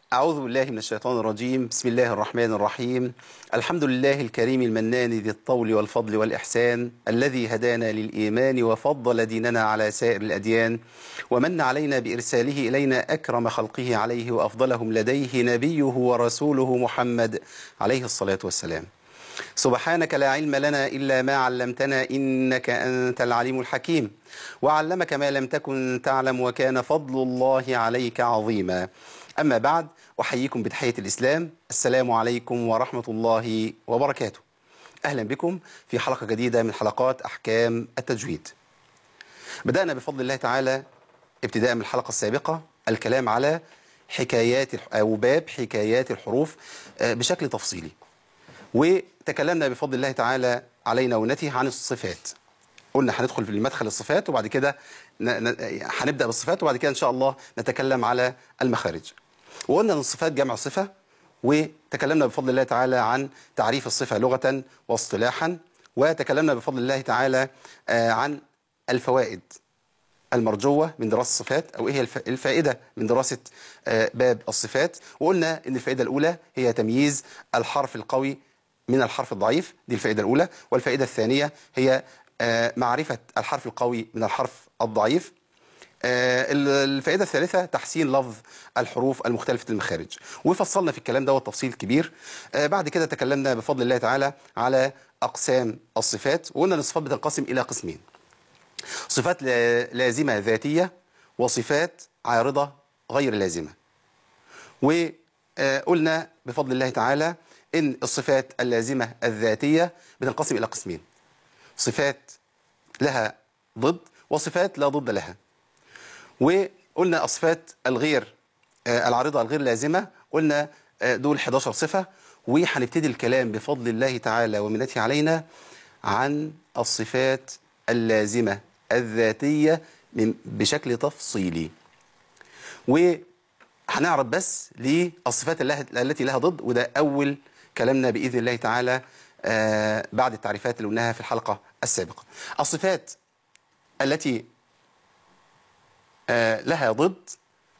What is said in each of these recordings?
أعوذ بالله من الشيطان الرجيم بسم الله الرحمن الرحيم الحمد لله الكريم المنان ذي الطول والفضل والإحسان الذي هدانا للإيمان وفضل ديننا على سائر الأديان ومن علينا بإرساله إلينا أكرم خلقه عليه وأفضلهم لديه نبيه ورسوله محمد عليه الصلاة والسلام سبحانك لا علم لنا إلا ما علمتنا إنك أنت العليم الحكيم وعلمك ما لم تكن تعلم وكان فضل الله عليك عظيما أما بعد أحييكم بتحية الإسلام السلام عليكم ورحمة الله وبركاته أهلا بكم في حلقة جديدة من حلقات أحكام التجويد بدأنا بفضل الله تعالى ابتداء من الحلقة السابقة الكلام على حكايات أو باب حكايات الحروف بشكل تفصيلي وتكلمنا بفضل الله تعالى علينا ونته عن الصفات قلنا هندخل في المدخل الصفات وبعد كده هنبدأ بالصفات وبعد كده إن شاء الله نتكلم على المخارج وقلنا أن الصفات جمع صفة وتكلمنا بفضل الله تعالى عن تعريف الصفة لغة واصطلاحا وتكلمنا بفضل الله تعالى عن الفوائد المرجوة من دراسة الصفات أو إيه هي الفائدة من دراسة باب الصفات وقلنا أن الفائدة الأولى هي تمييز الحرف القوي من الحرف الضعيف دي الفائدة الأولى والفائدة الثانية هي معرفة الحرف القوي من الحرف الضعيف الفائدة الثالثة تحسين لفظ الحروف المختلفة المخارج وفصلنا في الكلام ده تفصيل كبير بعد كده تكلمنا بفضل الله تعالى على أقسام الصفات وقلنا أن الصفات بتنقسم إلى قسمين صفات لازمة ذاتية وصفات عارضة غير لازمة وقلنا بفضل الله تعالى إن الصفات اللازمة الذاتية بتنقسم إلى قسمين صفات لها ضد وصفات لا ضد لها وقلنا الصفات الغير العارضة الغير لازمة قلنا دول 11 صفة وهنبتدي الكلام بفضل الله تعالى ومنته علينا عن الصفات اللازمة الذاتية من بشكل تفصيلي وهنعرف بس للصفات التي لها ضد وده أول كلامنا بإذن الله تعالى بعد التعريفات اللي قلناها في الحلقة السابقة الصفات التي لها ضد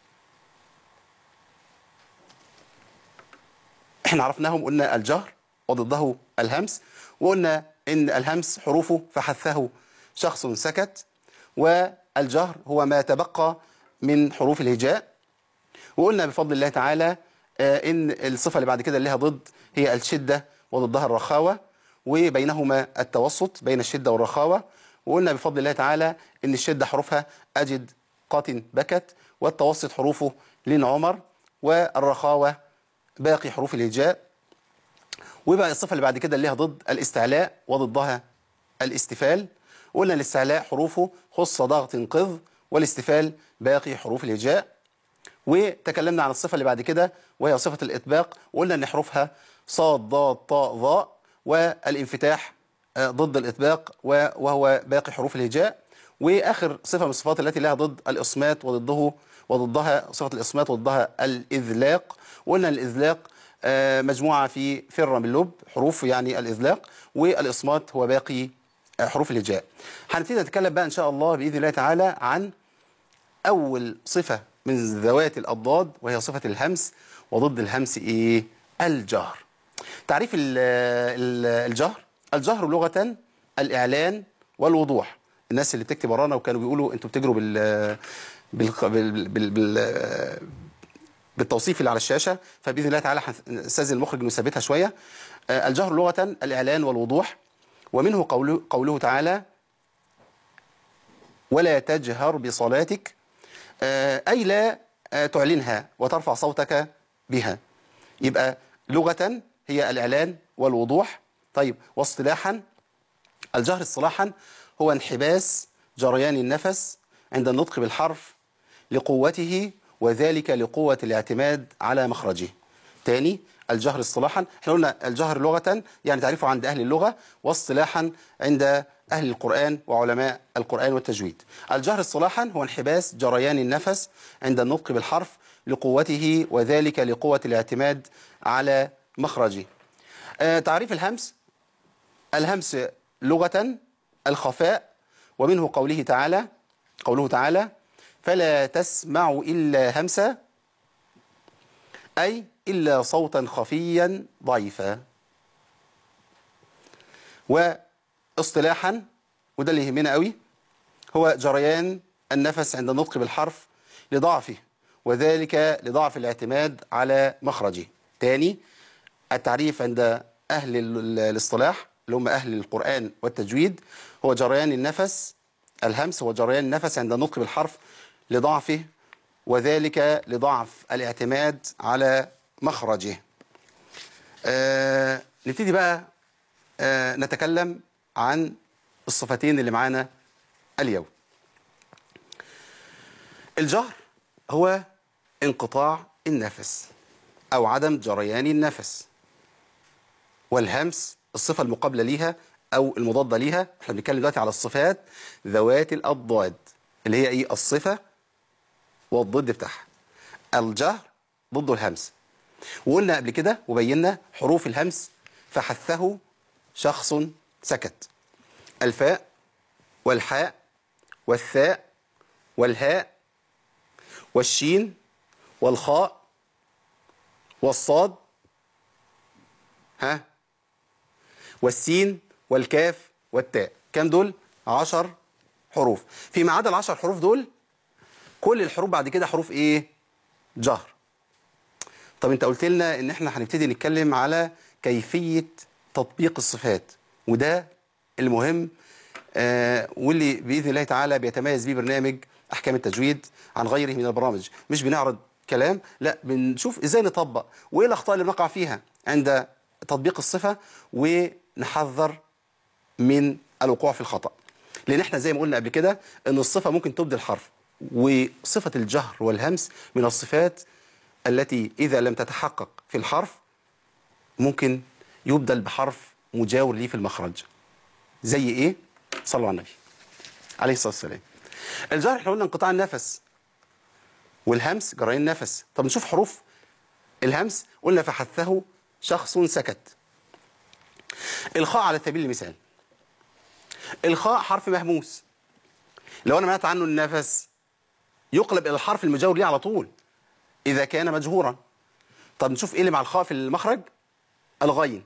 احنا عرفناهم قلنا الجهر وضده الهمس وقلنا ان الهمس حروفه فحثه شخص سكت والجهر هو ما تبقى من حروف الهجاء وقلنا بفضل الله تعالى ان الصفة اللي بعد كده اللي لها ضد هي الشدة وضدها الرخاوة وبينهما التوسط بين الشدة والرخاوة وقلنا بفضل الله تعالى ان الشدة حروفها أجد قات بكت والتوسط حروفه لين عمر والرخاوة باقي حروف الهجاء وبقى الصفة اللي بعد كده اللي لها ضد الاستعلاء وضدها الاستفال قلنا الاستعلاء حروفه خص ضغط قذ والاستفال باقي حروف الهجاء وتكلمنا عن الصفة اللي بعد كده وهي صفة الإطباق وقلنا أن حروفها صاد ضاد طاء ظاء والانفتاح ضد الإطباق وهو باقي حروف الهجاء وآخر صفة من الصفات التي لها ضد الإصمات وضده وضدها صفة الإصمات وضدها الإذلاق وقلنا الإذلاق مجموعة في فر من لب حروف يعني الإذلاق والإصمات هو باقي حروف الهجاء هنبتدي نتكلم بقى إن شاء الله بإذن الله تعالى عن أول صفة من ذوات الأضداد وهي صفة الهمس وضد الهمس إيه؟ الجهر تعريف الجهر الجهر لغة الإعلان والوضوح الناس اللي بتكتب ورانا وكانوا بيقولوا انتوا بتجروا بال بال بال, بال... بال... بالتوصيف اللي على الشاشة فبإذن الله تعالى هنستاذن المخرج انه يثبتها شوية الجهر لغة الإعلان والوضوح ومنه قوله, قوله تعالى ولا تجهر بصلاتك أي لا تعلنها وترفع صوتك بها يبقى لغة هي الإعلان والوضوح طيب واصطلاحا الجهر اصطلاحا هو انحباس جريان النفس عند النطق بالحرف لقوته وذلك لقوة الاعتماد على مخرجه تاني الجهر اصطلاحا احنا قلنا الجهر لغة يعني تعريفه عند أهل اللغة واصطلاحا عند أهل القرآن وعلماء القرآن والتجويد الجهر اصطلاحا هو انحباس جريان النفس عند النطق بالحرف لقوته وذلك لقوة الاعتماد على مخرجه آه تعريف الهمس الهمس لغة الخفاء ومنه قوله تعالى قوله تعالى فلا تسمع إلا همسا أي إلا صوتا خفيا ضعيفا واصطلاحا وده اللي يهمنا قوي هو جريان النفس عند النطق بالحرف لضعفه وذلك لضعف الاعتماد على مخرجه تاني التعريف عند أهل ال- الاصطلاح اللي هم أهل القرآن والتجويد هو جريان النفس الهمس هو جريان النفس عند النطق بالحرف لضعفه وذلك لضعف الاعتماد على مخرجه آه نبتدي بقى آه نتكلم عن الصفتين اللي معانا اليوم الجهر هو انقطاع النفس أو عدم جريان النفس والهمس الصفة المقابلة ليها أو المضادة ليها احنا بنتكلم دلوقتي على الصفات ذوات الأضداد اللي هي إيه الصفة والضد بتاعها الجهر ضد الهمس وقلنا قبل كده وبينا حروف الهمس فحثه شخص سكت الفاء والحاء والثاء والهاء والشين والخاء والصاد ها والسين والكاف والتاء كام دول عشر حروف فيما عدا العشر حروف دول كل الحروف بعد كده حروف ايه جهر طب انت قلت لنا ان احنا هنبتدي نتكلم على كيفية تطبيق الصفات وده المهم آه واللي بإذن الله تعالى بيتميز بيه برنامج أحكام التجويد عن غيره من البرامج مش بنعرض كلام لا بنشوف ازاي نطبق وايه الاخطاء اللي بنقع فيها عند تطبيق الصفة ونحذر من الوقوع في الخطأ لان احنا زي ما قلنا قبل كده ان الصفة ممكن تبدل حرف وصفة الجهر والهمس من الصفات التي إذا لم تتحقق في الحرف ممكن يبدل بحرف مجاور ليه في المخرج زي إيه؟ صلوا على النبي عليه الصلاة والسلام الجهر احنا قلنا انقطاع النفس والهمس جرين النفس طب نشوف حروف الهمس قلنا فحثه شخص سكت الخاء على سبيل المثال الخاء حرف مهموس لو انا منعت عنه النفس يقلب الى الحرف المجاور ليه على طول اذا كان مجهورا طب نشوف ايه اللي مع الخاء في المخرج الغين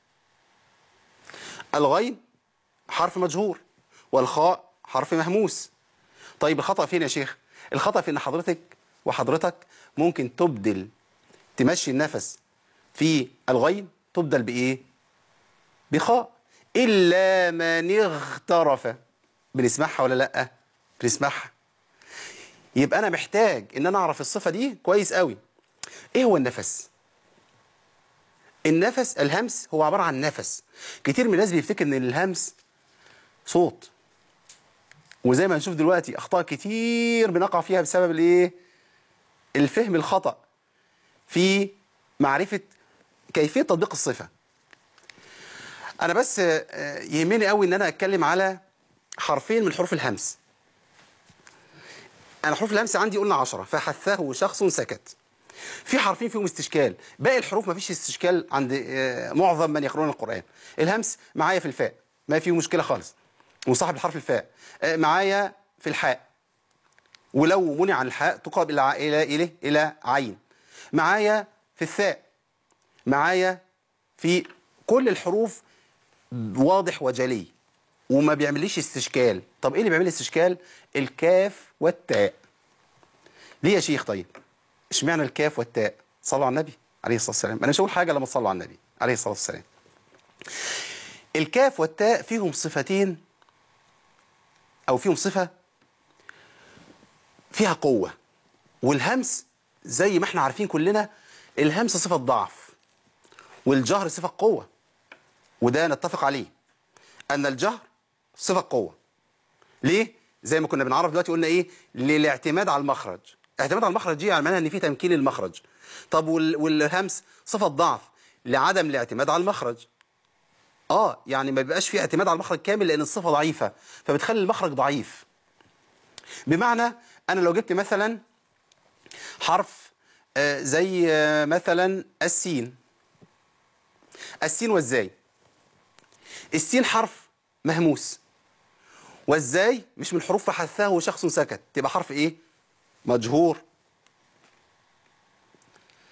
الغين حرف مجهور والخاء حرف مهموس طيب الخطأ فين يا شيخ الخطأ في ان حضرتك وحضرتك ممكن تبدل تمشي النفس في الغين تبدل بايه بخاء الا من اغترف بنسمعها ولا لا بنسمعها يبقى انا محتاج ان انا اعرف الصفه دي كويس قوي ايه هو النفس النفس الهمس هو عباره عن نفس كتير من الناس بيفتكر ان الهمس صوت وزي ما هنشوف دلوقتي اخطاء كتير بنقع فيها بسبب الايه الفهم الخطا في معرفه كيفيه تطبيق الصفه انا بس آه، يهمني قوي ان انا اتكلم على حرفين من حروف الهمس انا حروف الهمس عندي قلنا 10 فحثه شخص سكت في حرفين فيهم استشكال باقي الحروف ما فيش استشكال عند آه، معظم من يقرؤون القرآن الهمس معايا في الفاء ما فيه مشكلة خالص وصاحب الحرف الفاء آه، معايا في الحاء ولو منع عن الحاء تقرب الى ع- الى الى الى عين معايا في الثاء معايا في كل الحروف واضح وجلي وما بيعمليش استشكال طب ايه اللي بيعمل لي استشكال الكاف والتاء ليه يا شيخ طيب اشمعنى الكاف والتاء صلوا على النبي عليه الصلاه والسلام انا مش هقول حاجه لما تصلوا على النبي عليه الصلاه والسلام الكاف والتاء فيهم صفتين او فيهم صفه فيها قوه والهمس زي ما احنا عارفين كلنا الهمس صفه ضعف والجهر صفه قوه وده نتفق عليه ان الجهر صفه قوه ليه زي ما كنا بنعرف دلوقتي قلنا ايه للاعتماد على المخرج اعتماد على المخرج دي يعني معناها ان في تمكين المخرج طب وال- والهمس صفه ضعف لعدم الاعتماد على المخرج اه يعني ما بيبقاش في اعتماد على المخرج كامل لان الصفه ضعيفه فبتخلي المخرج ضعيف بمعنى انا لو جبت مثلا حرف آه، زي آه، مثلا السين السين والزاي السين حرف مهموس والزاي مش من حروف فحثاه شخص سكت تبقى حرف ايه مجهور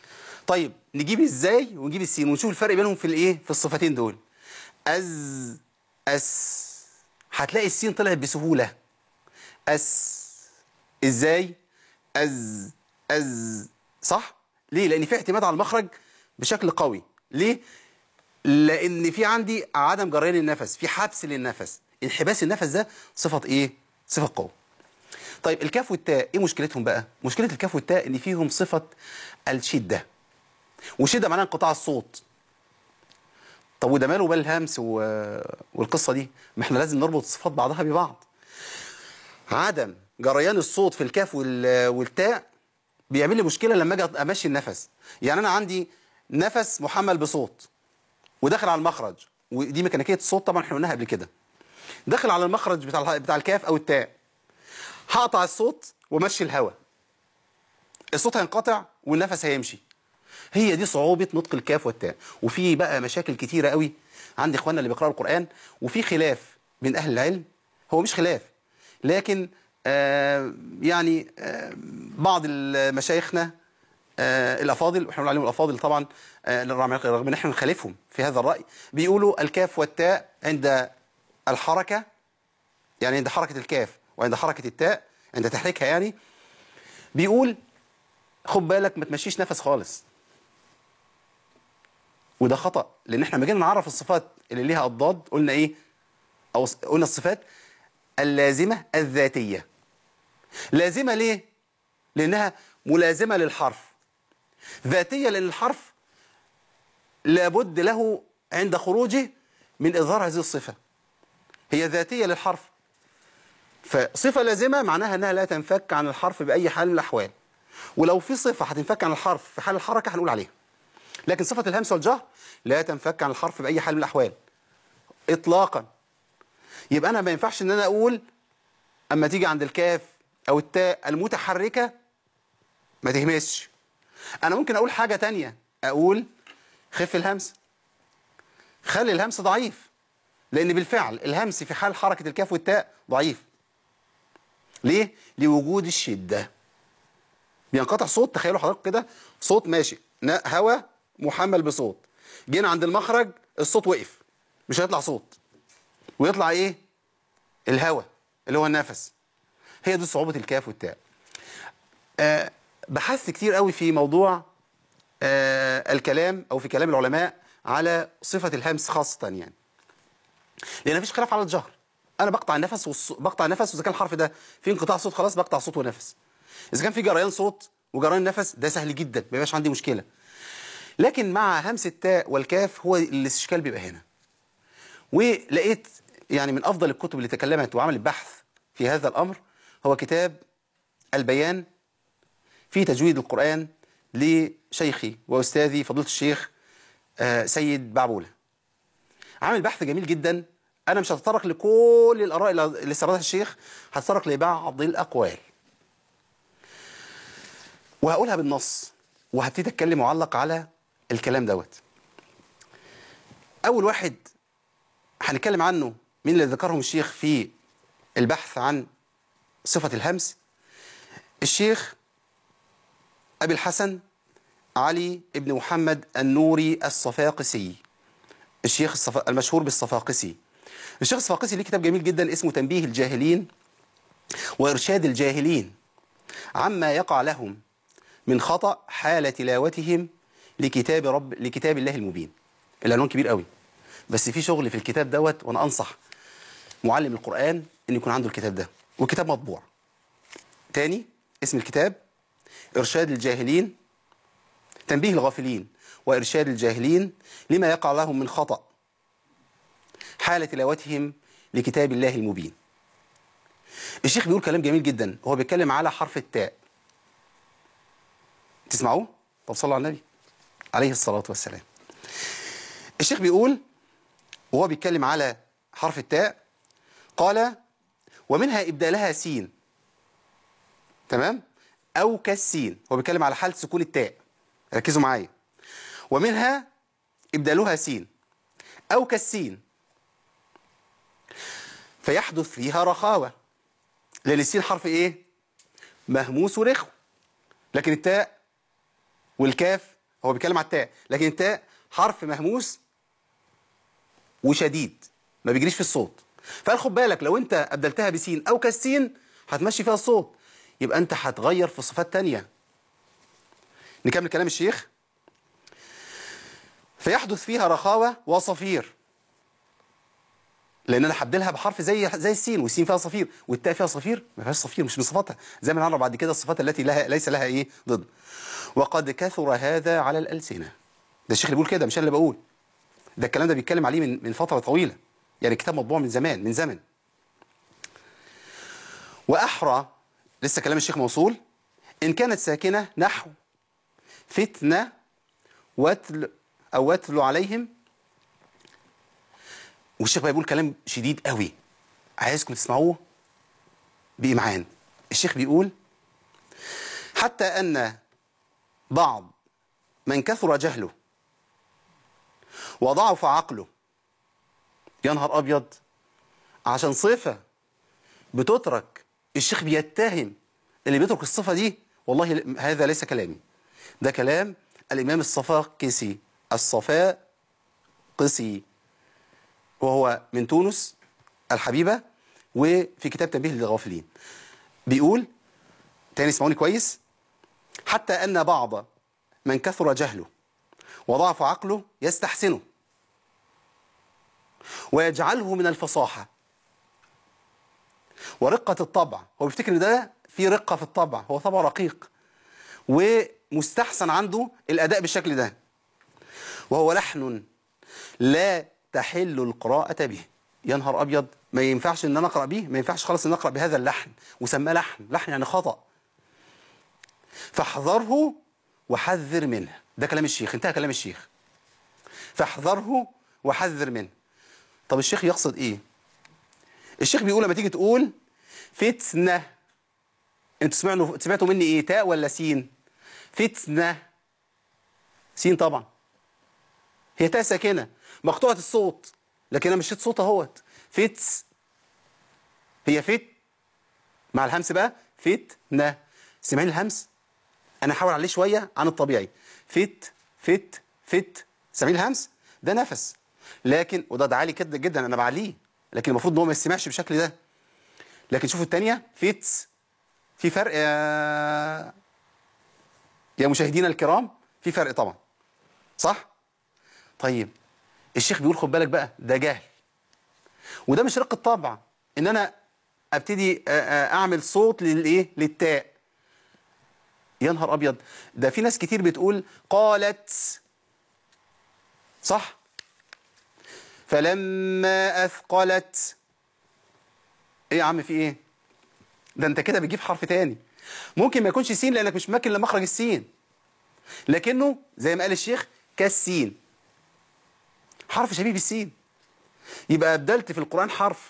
طيب نجيب ازاي ونجيب السين ونشوف الفرق بينهم في الايه في الصفتين دول از اس هتلاقي السين طلعت بسهوله اس ازاي از از صح ليه لان في اعتماد على المخرج بشكل قوي ليه لان في عندي عدم جريان النفس في حبس للنفس انحباس النفس ده صفه ايه صفه قوه طيب الكاف والتاء ايه مشكلتهم بقى مشكله الكاف والتاء ان فيهم صفه الشده والشده معناها انقطاع الصوت طب وده ماله بال الهمس و... والقصه دي ما احنا لازم نربط الصفات بعضها ببعض عدم جريان الصوت في الكاف وال... والتاء بيعمل لي مشكله لما اجي امشي النفس يعني انا عندي نفس محمل بصوت وداخل على المخرج ودي ميكانيكيه الصوت طبعا احنا قلناها قبل كده داخل على المخرج بتاع الح- بتاع الكاف او التاء هقطع الصوت وامشي الهواء الصوت هينقطع والنفس هيمشي هي دي صعوبة نطق الكاف والتاء وفي بقى مشاكل كتيرة قوي عند اخواننا اللي بيقرأوا القرآن وفي خلاف بين أهل العلم هو مش خلاف لكن آه يعني آه بعض ال- مشايخنا آه الأفاضل واحنا بنقول عليهم الأفاضل طبعا آه رغم ان احنا نخالفهم في هذا الرأي بيقولوا الكاف والتاء عند الحركة يعني عند حركة الكاف وعند حركة التاء عند تحريكها يعني بيقول خد بالك ما تمشيش نفس خالص وده خطأ لأن احنا لما جينا نعرف الصفات اللي ليها أضداد قلنا إيه؟ أو ص- قلنا الصفات اللازمة الذاتية لازمة ليه؟ لأنها ملازمة للحرف ذاتية لأن الحرف لابد له عند خروجه من إظهار هذه الصفة هي ذاتية للحرف فصفة لازمة معناها أنها لا تنفك عن الحرف بأي حال من الأحوال ولو في صفة هتنفك عن الحرف في حال الحركة هنقول عليها لكن صفة الهمس والجهر لا تنفك عن الحرف بأي حال من الأحوال إطلاقا يبقى أنا ما ينفعش إن أنا أقول أما تيجي عند الكاف أو التاء المتحركة ما تهمسش أنا ممكن أقول حاجة تانية أقول خف الهمس خلي الهمس ضعيف لأن بالفعل الهمس في حال حركة الكاف والتاء ضعيف ليه؟ لوجود الشدة بينقطع صوت تخيلوا حضرتك كده صوت ماشي نا- هوا محمل بصوت جينا عند المخرج الصوت وقف مش هيطلع صوت ويطلع ايه الهوا اللي هو النفس هي دي صعوبة الكاف والتاء آه بحثت كتير قوي في موضوع آه الكلام او في كلام العلماء على صفة الهمس خاصة يعني لان مفيش خلاف على الجهر انا بقطع النفس والص... بقطع النفس واذا كان الحرف ده في انقطاع صوت خلاص بقطع صوت ونفس اذا كان في جريان صوت وجريان نفس ده سهل جدا ما بيبقاش عندي مشكله لكن مع همس التاء والكاف هو الاستشكال بيبقى هنا ولقيت يعني من افضل الكتب اللي تكلمت وعملت بحث في هذا الامر هو كتاب البيان في تجويد القران لشيخي واستاذي فضيله الشيخ آه، سيد بعبوله عامل بحث جميل جدا انا مش هتطرق لكل الاراء اللي سردها الشيخ هتطرق لبعض الاقوال وهقولها بالنص وهبتدي اتكلم معلق على الكلام دوت اول واحد هنتكلم عنه مين اللي ذكرهم الشيخ في البحث عن صفة الهمس الشيخ أبي الحسن علي ابن محمد النوري الصفاقسي الشيخ الصف... المشهور بالصفاقسي الشيخ الصفاقسي ليه كتاب جميل جدا اسمه تنبيه الجاهلين وإرشاد الجاهلين عما يقع لهم من خطأ حال تلاوتهم لكتاب رب لكتاب الله المبين العنوان كبير قوي بس في شغل في الكتاب دوت وانا انصح معلم القرآن ان يكون عنده الكتاب ده والكتاب مطبوع تاني اسم الكتاب إرشاد الجاهلين تنبيه الغافلين وإرشاد الجاهلين لما يقع لهم من خطأ حال تلاوتهم لكتاب الله المبين الشيخ بيقول كلام جميل جدا هو بيتكلم على حرف التاء تسمعوه؟ طب صلوا على النبي عليه الصلاة والسلام الشيخ بيقول وهو بيتكلم على حرف التاء قال ومنها إبدالها سين تمام أو كالسين هو بيتكلم على حالة سكون التاء ركزوا معايا ومنها إبدالها سين أو كالسين فيحدث فيها رخاوة لأن السين حرف إيه؟ مهموس ورخو لكن التاء والكاف هو بيتكلم على التاء لكن التاء حرف مهموس وشديد ما بيجريش في الصوت فقال خد بالك لو انت ابدلتها بسين او كالسين هتمشي فيها الصوت يبقى انت هتغير في صفات تانية نكمل كلام الشيخ فيحدث فيها رخاوة وصفير لان انا هبدلها بحرف زي زي السين والسين فيها صفير والتاء فيها صفير ما فيهاش صفير مش من صفاتها زي ما نعرف بعد كده الصفات التي لها ليس لها ايه ضد وقد كثر هذا على الالسنه ده الشيخ اللي بيقول كده مش انا اللي بقول ده الكلام ده بيتكلم عليه من من فتره طويله يعني كتاب مطبوع من زمان من زمن واحرى لسه كلام الشيخ موصول ان كانت ساكنه نحو فتنه واتل او واتل عليهم والشيخ بقى بيقول كلام شديد قوي عايزكم تسمعوه بإمعان الشيخ بيقول حتى أن بعض من كثر جهله وضعف عقله يا نهار أبيض عشان صفة بتترك الشيخ بيتهم اللي بيترك الصفة دي والله هذا ليس كلامي ده كلام الإمام الصفاقسي الصفاء قسي وهو من تونس الحبيبة وفي كتاب تنبيه للغافلين بيقول تاني اسمعوني كويس حتى أن بعض من كثر جهله وضعف عقله يستحسنه ويجعله من الفصاحة ورقة الطبع هو بيفتكر ان ده في رقة في الطبع هو طبع رقيق ومستحسن عنده الأداء بالشكل ده وهو لحن لا تحل القراءة به يا نهار أبيض ما ينفعش ان انا اقرا به ما ينفعش خالص ان اقرا بهذا اللحن وسماه لحن لحن يعني خطا فاحذره وحذر منه ده كلام الشيخ انتهى كلام الشيخ فاحذره وحذر منه طب الشيخ يقصد ايه الشيخ بيقول لما تيجي تقول فتنه انتوا سمعتوا سمعتوا مني ايه تاء ولا سين فتنه سين طبعا هي تاء ساكنه مقطوعه الصوت لكن انا مشيت صوت اهوت فتس هي فت مع الهمس بقى فتنه سمعين الهمس انا هحاول عليه شويه عن الطبيعي فت فت فت سامعين الهمس ده نفس لكن وده ده عالي كده جدا انا بعليه لكن المفروض ان هو ما يستمعش بالشكل ده لكن شوفوا الثانيه فيتس في فرق يا يا مشاهدينا الكرام في فرق طبعا صح طيب الشيخ بيقول خد بالك بقى ده جهل وده مش رق الطبع ان انا ابتدي اعمل صوت للايه للتاء يا نهار ابيض ده في ناس كتير بتقول قالت صح فلما اثقلت ايه يا عم في ايه ده انت كده بتجيب حرف تاني ممكن ما يكونش سين لانك مش ماكن لمخرج السين لكنه زي ما قال الشيخ كالسين حرف شبيه بالسين يبقى أبدلت في القرآن حرف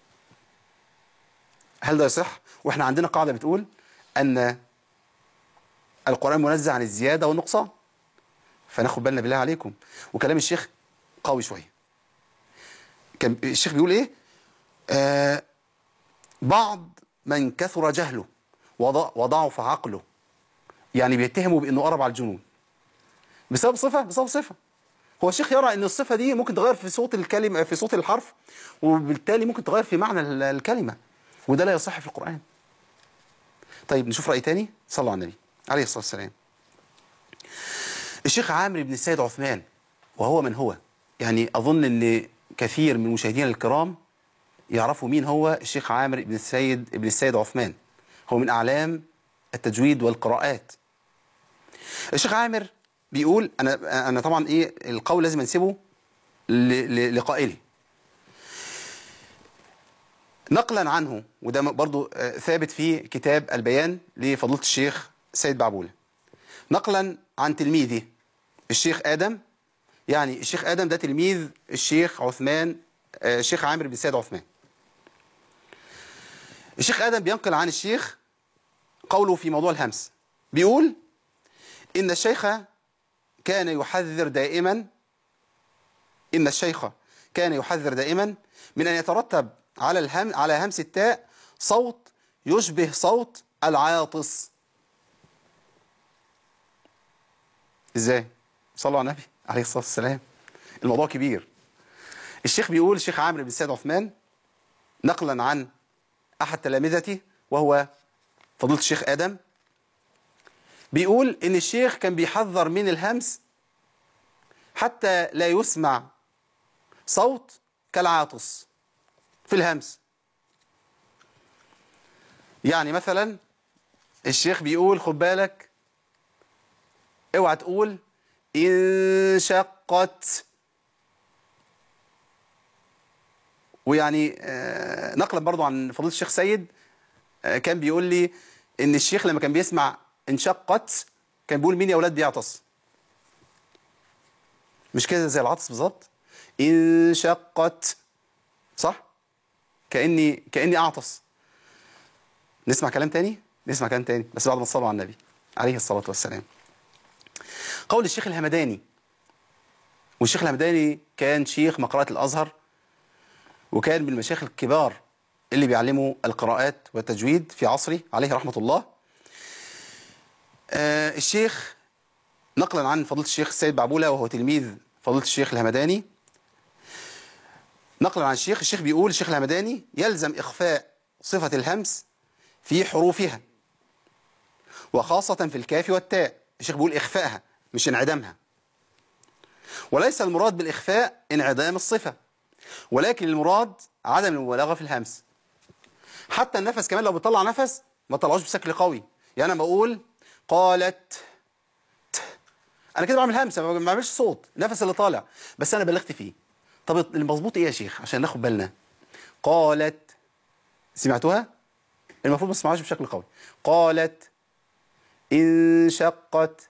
هل ده يصح؟ وإحنا عندنا قاعدة بتقول أن القرآن منزه عن الزيادة والنقصان فناخد بالنا بالله عليكم وكلام الشيخ قوي شوية كان الشيخ بيقول إيه؟ آه بعض من كثر جهله وضعف عقله يعني بيتهموا بأنه قرب على الجنون بسبب صفة بسبب صفة هو الشيخ يرى ان الصفة دي ممكن تغير في صوت الكلمة في صوت الحرف وبالتالي ممكن تغير في معنى الكلمة وده لا يصح في القرآن طيب نشوف رأي تاني صلوا على النبي عليه الصلاة والسلام الشيخ عامر بن السيد عثمان وهو من هو يعني أظن ان كثير من مشاهدينا الكرام يعرفوا مين هو الشيخ عامر بن السيد ابن السيد عثمان هو من أعلام التجويد والقراءات الشيخ عامر بيقول انا انا طبعا ايه القول لازم انسبه لقائله نقلا عنه وده برضو ثابت في كتاب البيان لفضيله الشيخ سيد بعبوله نقلا عن تلميذه الشيخ ادم يعني الشيخ ادم ده تلميذ الشيخ عثمان الشيخ عامر بن سيد عثمان الشيخ ادم بينقل عن الشيخ قوله في موضوع الهمس بيقول ان الشيخ كان يحذر دائما إن الشيخ كان يحذر دائما من أن يترتب على الهم على همس التاء صوت يشبه صوت العاطس ازاي صلوا على النبي عليه الصلاه والسلام الموضوع كبير الشيخ بيقول الشيخ عامر بن سيد عثمان نقلا عن احد تلامذته وهو فضيله الشيخ ادم بيقول ان الشيخ كان بيحذر من الهمس حتى لا يسمع صوت كالعاطس في الهمس يعني مثلا الشيخ بيقول خد بالك اوعى تقول انشقت ويعني آه، نقلا برضو عن فضيله الشيخ سيد آه، كان بيقول لي ان الشيخ لما كان بيسمع انشقت كان بيقول مين يا اولاد بيعطس مش كده زي العطس بالظبط انشقت صح كاني كاني اعطس نسمع كلام تاني نسمع كلام تاني بس بعد ما تصلوا على النبي عليه الصلاه والسلام قول الشيخ الهمداني والشيخ الهمداني كان شيخ مقرأة الأزهر وكان من المشايخ الكبار اللي بيعلموا القراءات والتجويد في عصره عليه رحمة الله آه الشيخ نقلا عن فضيلة الشيخ السيد بعبولة وهو تلميذ فضيلة الشيخ الهمداني نقلا عن الشيخ الشيخ بيقول الشيخ الهمداني يلزم إخفاء صفة الهمس في حروفها وخاصة في الكاف والتاء الشيخ بيقول إخفائها مش انعدامها وليس المراد بالإخفاء انعدام الصفة ولكن المراد عدم المبالغة في الهمس حتى النفس كمان لو بتطلع نفس ما تطلعوش بشكل قوي يعني انا بقول قالت ت. انا كده بعمل همسه ما بعملش صوت النفس اللي طالع بس انا بلغت فيه طب المظبوط ايه يا شيخ عشان ناخد بالنا قالت سمعتوها المفروض ما تسمعوهاش بشكل قوي قالت انشقت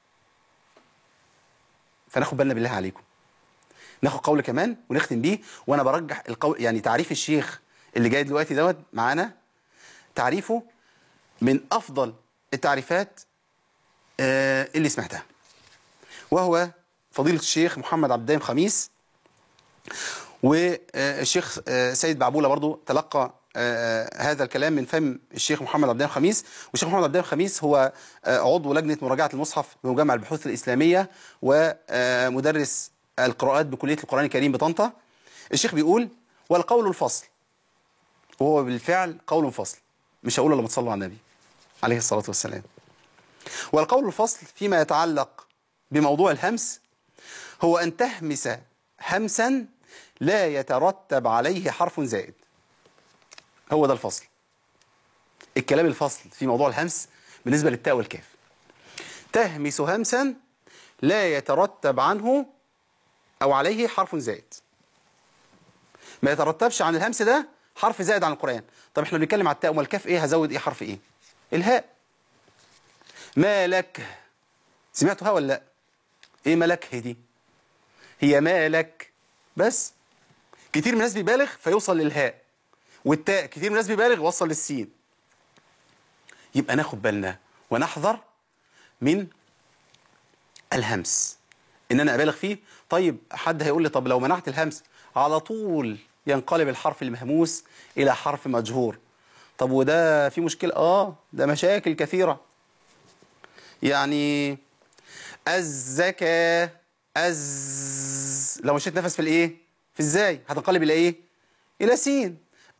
فناخد بالنا بالله عليكم ناخد قول كمان ونختم بيه وانا برجح القول يعني تعريف الشيخ اللي جاي دلوقتي دوت معانا تعريفه من افضل التعريفات آه اللي سمعتها وهو فضيلة الشيخ محمد عبد الدايم خميس والشيخ آه سيد بعبولة برضو تلقى آه هذا الكلام من فم الشيخ محمد عبد الدايم خميس والشيخ محمد عبد الدايم خميس هو آه عضو لجنة مراجعة المصحف بمجمع البحوث الإسلامية ومدرس القراءات بكلية القرآن الكريم بطنطا الشيخ بيقول والقول الفصل وهو بالفعل قول فصل مش هقول لما تصلوا على النبي عليه الصلاة والسلام والقول الفصل فيما يتعلق بموضوع الهمس هو أن تهمس همسا لا يترتب عليه حرف زائد هو ده الفصل الكلام الفصل في موضوع الهمس بالنسبة للتاء والكاف تهمس همسا لا يترتب عنه أو عليه حرف زائد ما يترتبش عن الهمس ده حرف زائد عن القرآن طب احنا بنتكلم على التاء والكاف ايه هزود ايه حرف ايه الهاء مالك سمعتوا ها ولا لا ايه ملك هي دي هي مالك بس كتير من الناس بيبالغ فيوصل للهاء والتاء كتير من الناس بيبالغ وصل للسين يبقى ناخد بالنا ونحذر من الهمس ان انا ابالغ فيه طيب حد هيقول لي طب لو منعت الهمس على طول ينقلب الحرف المهموس الى حرف مجهور طب وده في مشكلة اه ده مشاكل كثيرة يعني الزكاة أز لو مشيت نفس في الايه في ازاي هتنقلب الى ايه الى سين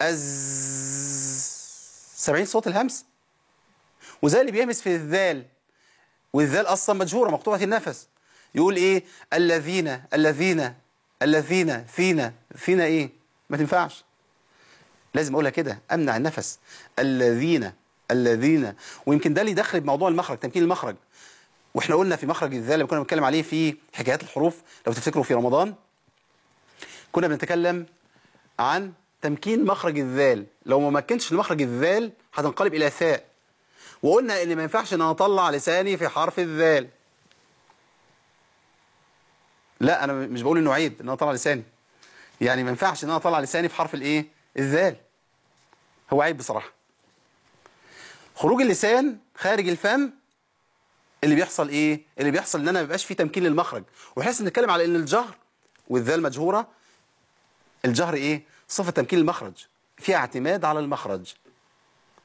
أز سامعين صوت الهمس وزي اللي بيهمس في الذال والذال اصلا مجهوره مقطوعه النفس يقول ايه الذين الذين الذين فينا فينا ايه ما تنفعش لازم اقولها كده امنع النفس الذين الذين ويمكن ده اللي يدخل بموضوع المخرج تمكين المخرج واحنا قلنا في مخرج الذال اللي كنا بنتكلم عليه في حكايات الحروف لو تفتكروا في رمضان كنا بنتكلم عن تمكين مخرج الذال لو ما مكنتش لمخرج الذال هتنقلب الى ثاء وقلنا ان ما ينفعش ان انا اطلع لساني في حرف الذال لا انا مش بقول انه عيب ان انا اطلع لساني يعني ما ينفعش ان انا اطلع لساني في حرف الايه الذال هو عيب بصراحه خروج اللسان خارج الفم اللي بيحصل ايه اللي بيحصل ان انا ما بيبقاش في تمكين للمخرج وحس نتكلم على ان الجهر والذال مجهوره الجهر ايه صفه تمكين المخرج فيها اعتماد على المخرج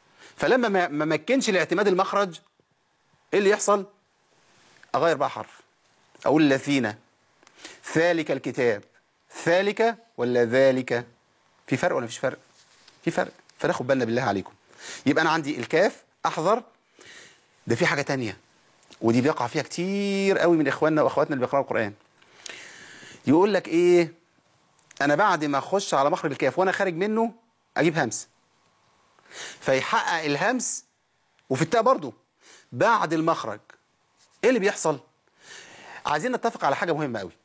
فلما ما مكنش لاعتماد المخرج ايه اللي يحصل اغير بقى حرف اقول الذين ذلك الكتاب ذلك ولا ذلك في فرق ولا مفيش فرق في فرق فناخد بالنا بالله عليكم يبقى انا عندي الكاف احذر ده في حاجه تانية ودي بيقع فيها كتير قوي من اخواننا واخواتنا اللي بيقراوا القران يقول لك ايه انا بعد ما اخش على مخرج الكاف وانا خارج منه اجيب همس فيحقق الهمس وفي التاء برضو بعد المخرج ايه اللي بيحصل عايزين نتفق على حاجه مهمه قوي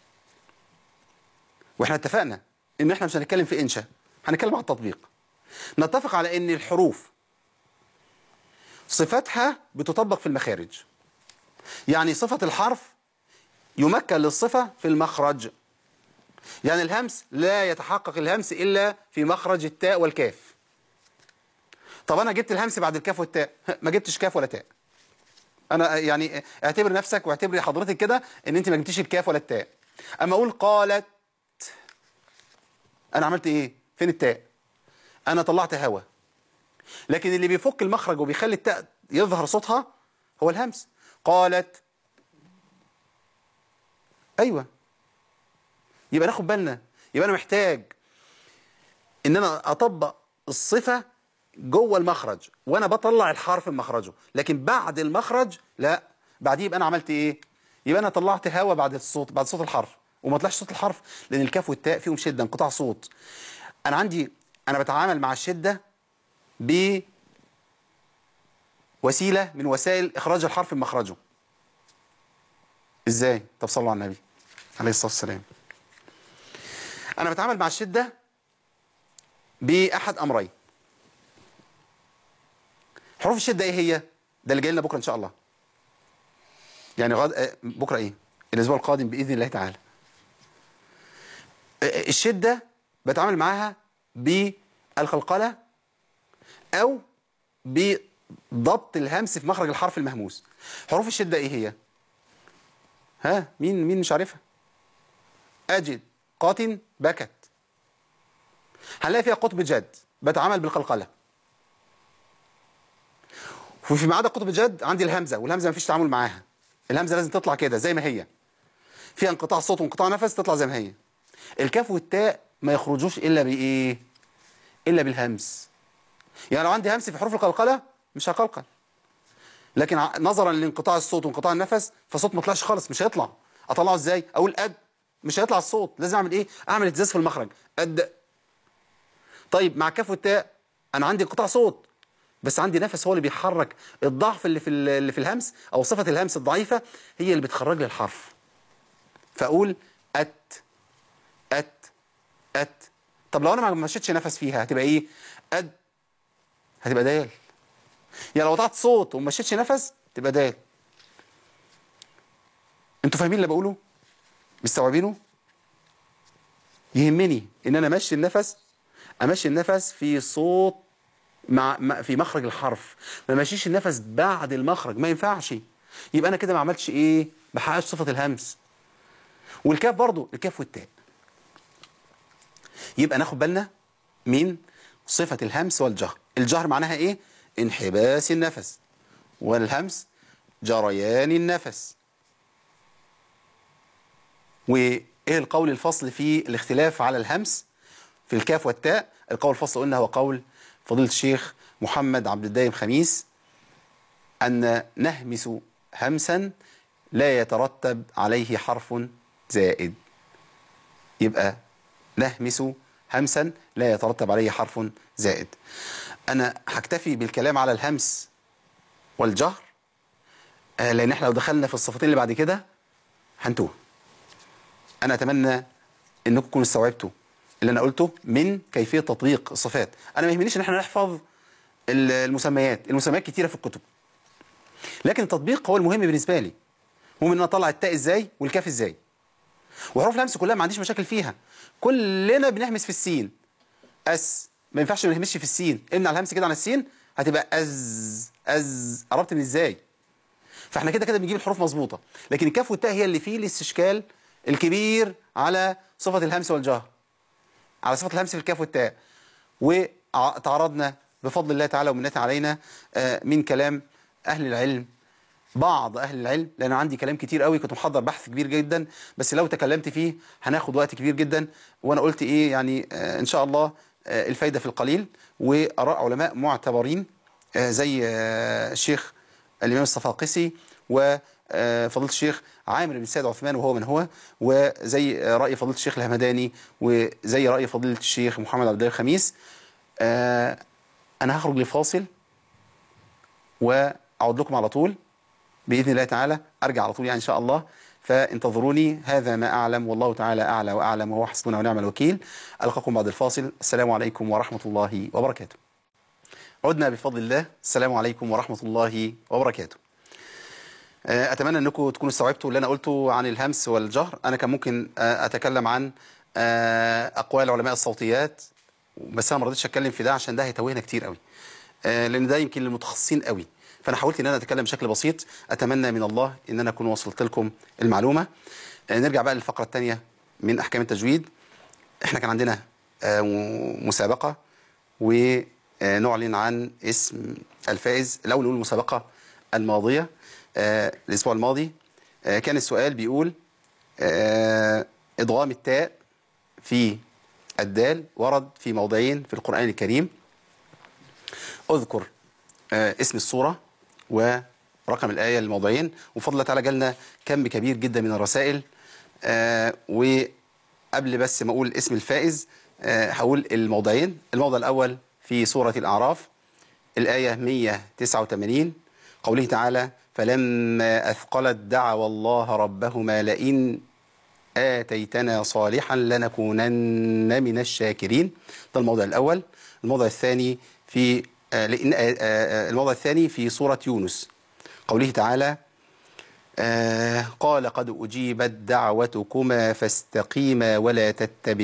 واحنا اتفقنا ان احنا مش هنتكلم في انشاء هنتكلم على التطبيق نتفق على ان الحروف صفاتها بتطبق في المخارج يعني صفة الحرف يمكن للصفة في المخرج يعني الهمس لا يتحقق الهمس إلا في مخرج التاء والكاف طب أنا جبت الهمس بعد الكاف والتاء ما جبتش كاف ولا تاء أنا يعني اعتبر نفسك واعتبري حضرتك كده إن أنت ما جبتيش الكاف ولا التاء أما أقول قالت أنا عملت إيه؟ فين التاء؟ أنا طلعت هوا لكن اللي بيفك المخرج وبيخلي التاء يظهر صوتها هو الهمس قالت ايوه يبقى ناخد بالنا يبقى انا محتاج ان انا اطبق الصفه جوه المخرج وانا بطلع الحرف من مخرجه لكن بعد المخرج لا بعديه يبقى انا عملت ايه يبقى انا طلعت هوا بعد الصوت بعد صوت الحرف وما طلعش صوت الحرف لان الكاف والتاء فيهم شده انقطاع صوت انا عندي انا بتعامل مع الشده بوسيله من وسائل اخراج الحرف من مخرجه ازاي طب صلوا على النبي عليه الصلاه والسلام انا بتعامل مع الشده باحد امرين حروف الشده ايه هي ده اللي جاي لنا بكره ان شاء الله يعني غد... آه، بكره ايه الاسبوع القادم باذن الله تعالى آه، الشده بتعامل معاها بالقلقله او بضبط الهمس في مخرج الحرف المهموس حروف الشده ايه هي ها مين مين مش عارفها اجد قاتن بكت هنلاقي فيها قطب جد بتعامل بالقلقله وفي ما عدا قطب جد عندي الهمزه والهمزه ما فيش تعامل معاها الهمزه لازم تطلع كده زي ما هي فيها انقطاع صوت وانقطاع نفس تطلع زي ما هي الكاف والتاء ما يخرجوش الا بايه الا بالهمس يعني لو عندي همس في حروف القلقله مش هقلقل لكن ع- نظرا لانقطاع الصوت وانقطاع النفس فالصوت ما طلعش خالص مش هيطلع اطلعه ازاي اقول قد مش هيطلع الصوت لازم اعمل ايه اعمل اهتزاز في المخرج قد طيب مع الكاف والتاء انا عندي انقطاع صوت بس عندي نفس هو اللي بيحرك الضعف اللي في ال- اللي في الهمس او صفه الهمس الضعيفه هي اللي بتخرج لي الحرف فاقول ات ات ات طب لو انا ما مشيتش نفس فيها هتبقى ايه اد هتبقى دال يعني لو قطعت صوت وما مشيتش نفس تبقى دال انتوا فاهمين اللي بقوله مستوعبينه يهمني ان انا امشي النفس امشي النفس في صوت مع مع- في مخرج الحرف ما ماشيش النفس بعد المخرج ما ينفعش يبقى انا كده ما عملتش ايه ما حققتش صفه الهمس والكاف برضو الكاف والتاء يبقى ناخد بالنا من صفة الهمس والجهر الجهر معناها ايه انحباس النفس والهمس جريان النفس وايه القول الفصل في الاختلاف على الهمس في الكاف والتاء القول الفصل قلنا هو قول فضيلة الشيخ محمد عبد الدايم خميس أن نهمس همسا لا يترتب عليه حرف زائد يبقى نهمس همسا لا يترتب عليه حرف زائد أنا هكتفي بالكلام على الهمس والجهر آه، لأن احنا لو دخلنا في الصفتين اللي بعد كده هنتوه أنا أتمنى أنكم تكونوا استوعبتوا اللي أنا قلته من كيفية تطبيق الصفات أنا ما يهمنيش إن احنا نحفظ ال- المسميات المسميات كتيرة في الكتب لكن التطبيق هو المهم بالنسبة لي المهم ان انا اطلع التاء ازاي والكاف ازاي وحروف الهمس كلها ما عنديش مشاكل فيها كلنا بنهمس في السين اس ما ينفعش ما نهمسش في السين امنع الهمس كده عن السين هتبقى از از قربت من ازاي فاحنا كده كده بنجيب الحروف مظبوطه لكن الكاف والتاء هي اللي فيه الاستشكال الكبير على صفه الهمس والجهر على صفه الهمس في الكاف والتاء وتعرضنا بفضل الله تعالى ومنته علينا آه، من كلام اهل العلم بعض اهل العلم لان عندي كلام كتير قوي كنت محضر بحث كبير جدا بس لو تكلمت فيه هناخد وقت كبير جدا وانا قلت ايه يعني آه ان شاء الله آه الفايده في القليل واراء علماء معتبرين آه زي آه الشيخ الامام الصفاقسي وفضيله الشيخ عامر بن سيد عثمان وهو من هو وزي آه، راي فضيله الشيخ الهمداني وزي راي فضيله الشيخ محمد عبد الله الخميس آه انا هخرج لفاصل واعود لكم على طول باذن الله تعالى ارجع على طول يعني ان شاء الله فانتظروني هذا ما اعلم والله تعالى اعلى واعلم وهو حسبنا ونعم الوكيل القاكم بعد الفاصل السلام عليكم ورحمه الله وبركاته عدنا بفضل الله السلام عليكم ورحمه الله وبركاته آه، اتمنى انكم تكونوا استوعبتوا اللي انا قلته عن الهمس والجهر انا كان ممكن آه، اتكلم عن آه، اقوال علماء الصوتيات بس انا ما رضيتش اتكلم في ده عشان ده هيتوهنا كتير قوي آه، لان ده يمكن للمتخصصين قوي فانا حاولت ان انا اتكلم بشكل بسيط اتمنى من الله ان انا اكون وصلت لكم المعلومه آه، نرجع بقى للفقره الثانيه من احكام التجويد احنا كان عندنا آه، م- مسابقه ونعلن عن اسم الفائز الاول نقول المسابقه الماضيه آه، الاسبوع الماضي آه، كان السؤال بيقول آه، ادغام التاء في الدال ورد في موضعين في القرآن الكريم اذكر آه، اسم السورة ورقم الآية الموضعين وفضل الله تعالى جالنا كم كبير جدا من الرسائل آه، وقبل بس ما أقول اسم الفائز آه، هقول الموضعين الموضع الأول في سورة الأعراف الآية 189 قوله تعالى فلما أثقلت دعوا الله ربهما لئن آتيتنا صالحا لنكونن من الشاكرين ده الموضع الأول الموضع الثاني في آه، لإن آه، آه، الموضع الثاني في سورة يونس قوله تعالى آه، قال قد أجيبت دعوتكما فاستقيما ولا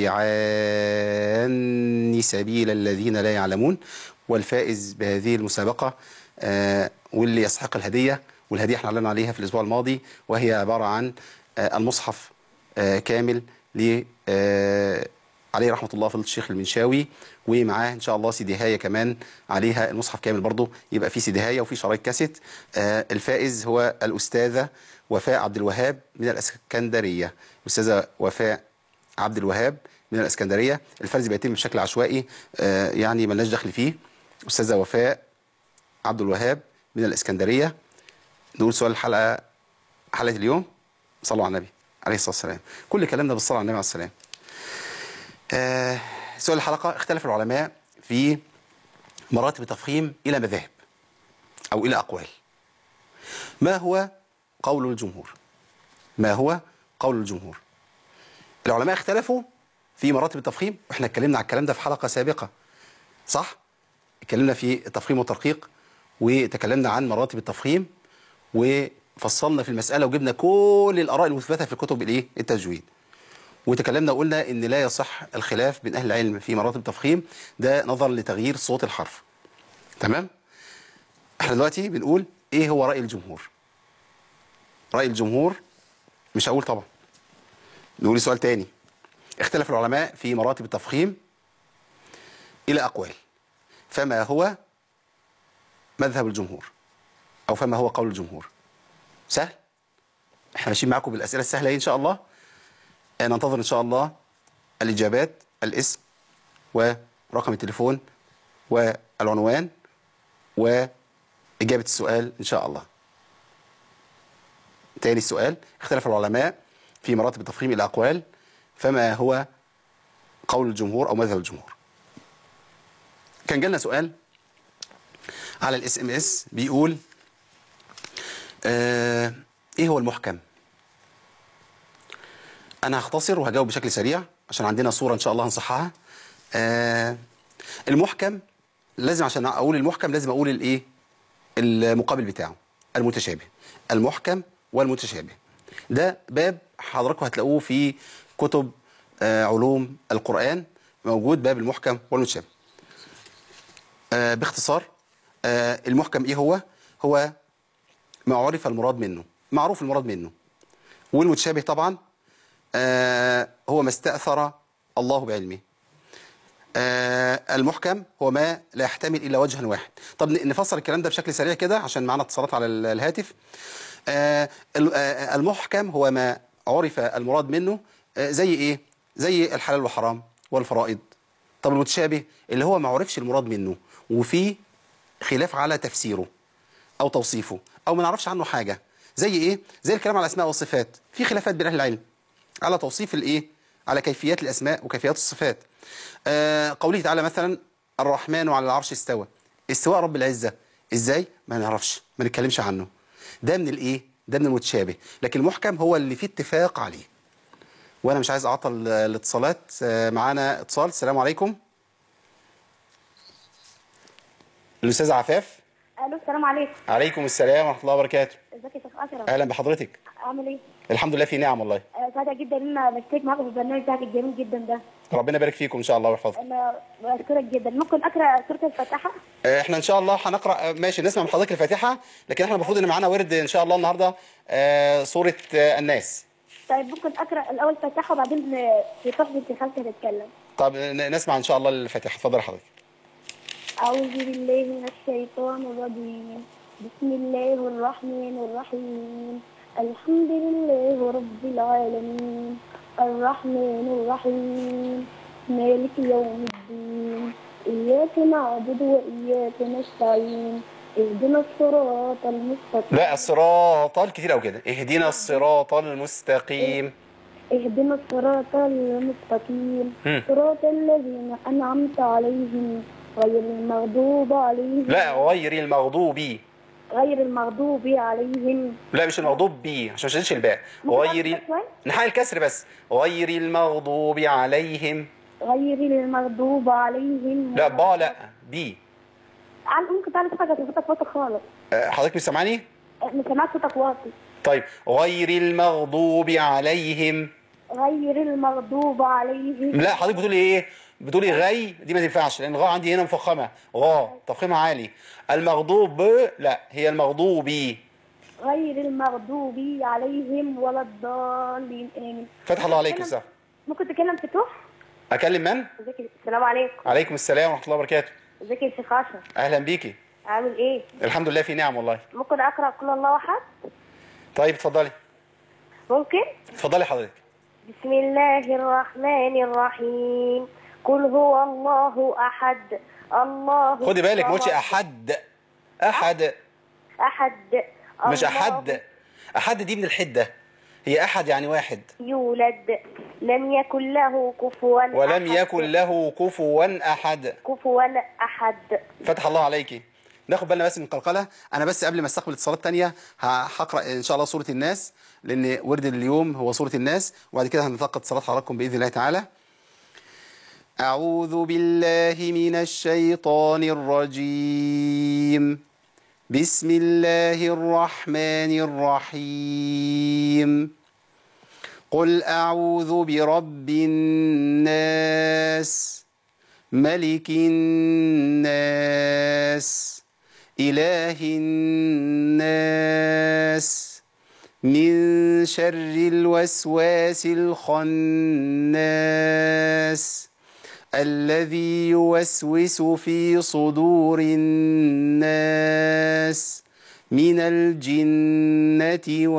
تتبعان سبيل الذين لا يعلمون والفائز بهذه المسابقة آه، واللي يستحق الهدية والهدية احنا اعلنا عليها في الأسبوع الماضي وهي عبارة عن آه، المصحف آه، كامل ل آه، عليه رحمة الله فضيلة الشيخ المنشاوي ومعاه إن شاء الله سي دي هاية كمان عليها المصحف كامل برضه يبقى في سي دي هاية وفي شرايط كاسيت آه، الفائز هو الأستاذة وفاء عبد الوهاب من الإسكندرية الأستاذة وفاء عبد الوهاب من الإسكندرية الفرز بيتم بشكل عشوائي آه، يعني ملناش دخل فيه أستاذة وفاء عبد الوهاب من الإسكندرية نقول سؤال الحلقة حلقة اليوم صلوا على النبي عليه الصلاة والسلام كل كلامنا بالصلاة على النبي عليه السلام آه سؤال الحلقة اختلف العلماء في مراتب التفخيم إلى مذاهب أو إلى أقوال ما هو قول الجمهور ما هو قول الجمهور العلماء اختلفوا في مراتب التفخيم واحنا اتكلمنا على الكلام ده في حلقة سابقة صح اتكلمنا في التفخيم والترقيق وتكلمنا عن مراتب التفخيم وفصلنا في المسألة وجبنا كل الآراء المثبتة في كتب الايه التجويد وتكلمنا وقلنا ان لا يصح الخلاف بين اهل العلم في مراتب التفخيم ده نظرا لتغيير صوت الحرف تمام احنا دلوقتي بنقول ايه هو رأي الجمهور رأي الجمهور مش هقول طبعا نقول سؤال تاني اختلف العلماء في مراتب التفخيم الى اقوال فما هو مذهب الجمهور او فما هو قول الجمهور سهل احنا ماشيين معاكم بالاسئله السهله ايه ان شاء الله ننتظر ان شاء الله الاجابات الاسم ورقم التليفون والعنوان واجابه السؤال ان شاء الله تاني السؤال اختلف العلماء في مراتب التفخيم الى اقوال فما هو قول الجمهور او مذهب الجمهور كان جالنا سؤال على الاس ام اس بيقول آه ايه هو المحكم انا هختصر وهجاوب بشكل سريع عشان عندنا صورة ان شاء الله هنصحها آه المحكم لازم عشان اقول المحكم لازم اقول الايه المقابل بتاعه المتشابه المحكم والمتشابه ده باب حضراتكم هتلاقوه في كتب آه علوم القرآن موجود باب المحكم والمتشابه آه باختصار آه المحكم ايه هو هو ما عرف المراد منه معروف المراد منه والمتشابه طبعا آه هو ما استأثر الله بعلمه آه المحكم هو ما لا يحتمل الا وجها واحد طب ن- نفسر الكلام ده بشكل سريع كده عشان معانا اتصالات على ال- الهاتف آه ال- آه، المحكم هو ما عرف المراد منه آه زي ايه زي الحلال والحرام والفرائض طب المتشابه اللي هو ما عرفش المراد منه وفي خلاف على تفسيره او توصيفه او ما نعرفش عنه حاجه زي ايه زي الكلام على الاسماء والصفات في خلافات بين اهل العلم على توصيف الايه على كيفيات الاسماء وكيفيات الصفات آه قوله تعالى مثلا الرحمن على العرش استوى استواء رب العزه ازاي ما نعرفش ما نتكلمش عنه ده من الايه ده من المتشابه لكن المحكم هو اللي فيه اتفاق عليه وانا مش عايز اعطل آه، الاتصالات آه، معانا اتصال السلام عليكم الاستاذ عفاف الو السلام عليكم عليكم السلام ورحمه الله وبركاته ازيك يا شيخ اشرف اهلا بحضرتك عامل ايه الحمد لله في نعم والله آه، سعيده جدا ان انا بشترك معاكم في البرنامج بتاعك الجميل جدا ده ربنا يبارك فيكم ان شاء الله ويحفظكم انا بشكرك جدا ممكن اقرا سوره الفاتحه آه، احنا ان شاء الله هنقرا آه، ماشي نسمع من حضرتك الفاتحه لكن احنا المفروض ان معانا ورد ان شاء الله النهارده آه، سوره آه، الناس طيب ممكن اقرا الاول الفاتحه وبعدين آه، في فقره انت خالتي هتتكلم طب ن- نسمع ان شاء الله الفاتحه اتفضل حضرتك اعوذ بالله من الشيطان الرجيم بسم الله الرحمن الرحيم الحمد لله رب العالمين الرحمن الرحيم مالك يوم الدين إياك نعبد وإياك نستعين اهدنا الصراط المستقيم لا الصراط كتير قوي كده اهدنا الصراط المستقيم اهدنا الصراط المستقيم مم. صراط الذين أنعمت عليهم غير المغضوب عليهم لا غير المغضوب غير المغضوب عليهم لا مش المغضوب بي عشان ما شدتش الباء ممكن غير أكتر شوية؟ نحقق الكسر بس غير المغضوب عليهم غير المغضوب عليهم لا با لا بي عن ممكن تعرف حاجة صوتك واطي خالص آه، حضرتك مش سامعني مش سامعك صوتك واطي طيب غير المغضوب عليهم غير المغضوب عليهم لا حضرتك بتقولي ايه بتقولي غي دي ما تنفعش لان غا عندي هنا مفخمه غا تفخيمها عالي المغضوب لا هي المغضوبي غير المغضوب عليهم ولا الضالين آمين فتح الله عليك ممكن يا تتكلم- ممكن تتكلم فتوح اكلم من ازيك يا- السلام عليكم عليكم السلام ورحمه الله وبركاته ازيك يا شيخ اشرف اهلا بيكي عامل ايه الحمد لله في نعم والله ممكن اقرا قل الله احد طيب اتفضلي ممكن اتفضلي حضرتك بسم الله الرحمن الرحيم قل هو الله احد الله خدي بالك ما قلتش الصمد. احد احد احد مش الله احد احد دي من الحده هي احد يعني واحد يولد لم يكن له كفوا ولم أحد. يكن له كفوا احد كفوا احد فتح الله عليكي ناخد بالنا بس من القلقله انا بس قبل ما استقبل اتصالات تانية ه- هقرا ان شاء الله سوره الناس لان ورد اليوم هو سوره الناس وبعد كده هنتلقى اتصالات حضراتكم باذن الله تعالى اعوذ بالله من الشيطان الرجيم بسم الله الرحمن الرحيم قل اعوذ برب الناس ملك الناس إله الناس من شر الوسواس الخناس الذي يوسوس في صدور الناس من الجنة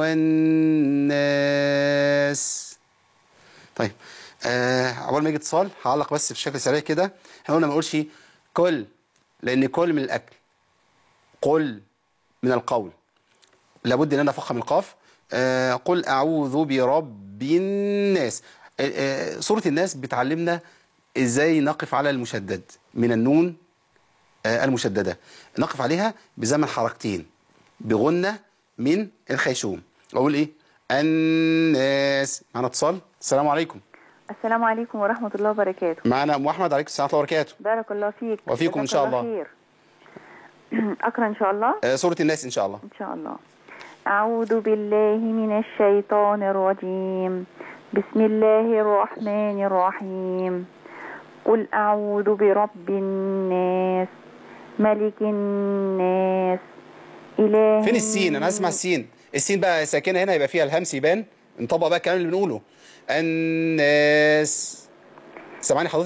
والناس طيب آه عقبال ما يجي اتصال هعلق بس بشكل سريع كده احنا قلنا ما نقولش كل لان كل من الاكل قل من القول لابد ان انا افخم القاف آه قل اعوذ برب الناس آه آه سوره الناس بتعلمنا ازاي نقف على المشدد من النون آه المشدده نقف عليها بزمن حركتين بغنه من الخيشوم اقول ايه الناس معنا اتصال السلام عليكم السلام عليكم ورحمة الله وبركاته معنا ام احمد عليكم السلام ورحمه الله وبركاته بارك الله فيك وفيكم إن جزاك شاء الله. خير أقرأ إن شاء الله آه سوره الناس ان شاء الله إن شاء الله أعوذ بالله من الشيطان الرجيم بسم الله الرحمن الرحيم قل أعوذ برب الناس ملك الناس إله فين السين انا اسمع السين السين بقى ساكنه هنا يبقى فيها الهمس يبان نطبق بقى الكلام اللي بنقوله الناس سامعني حضرتك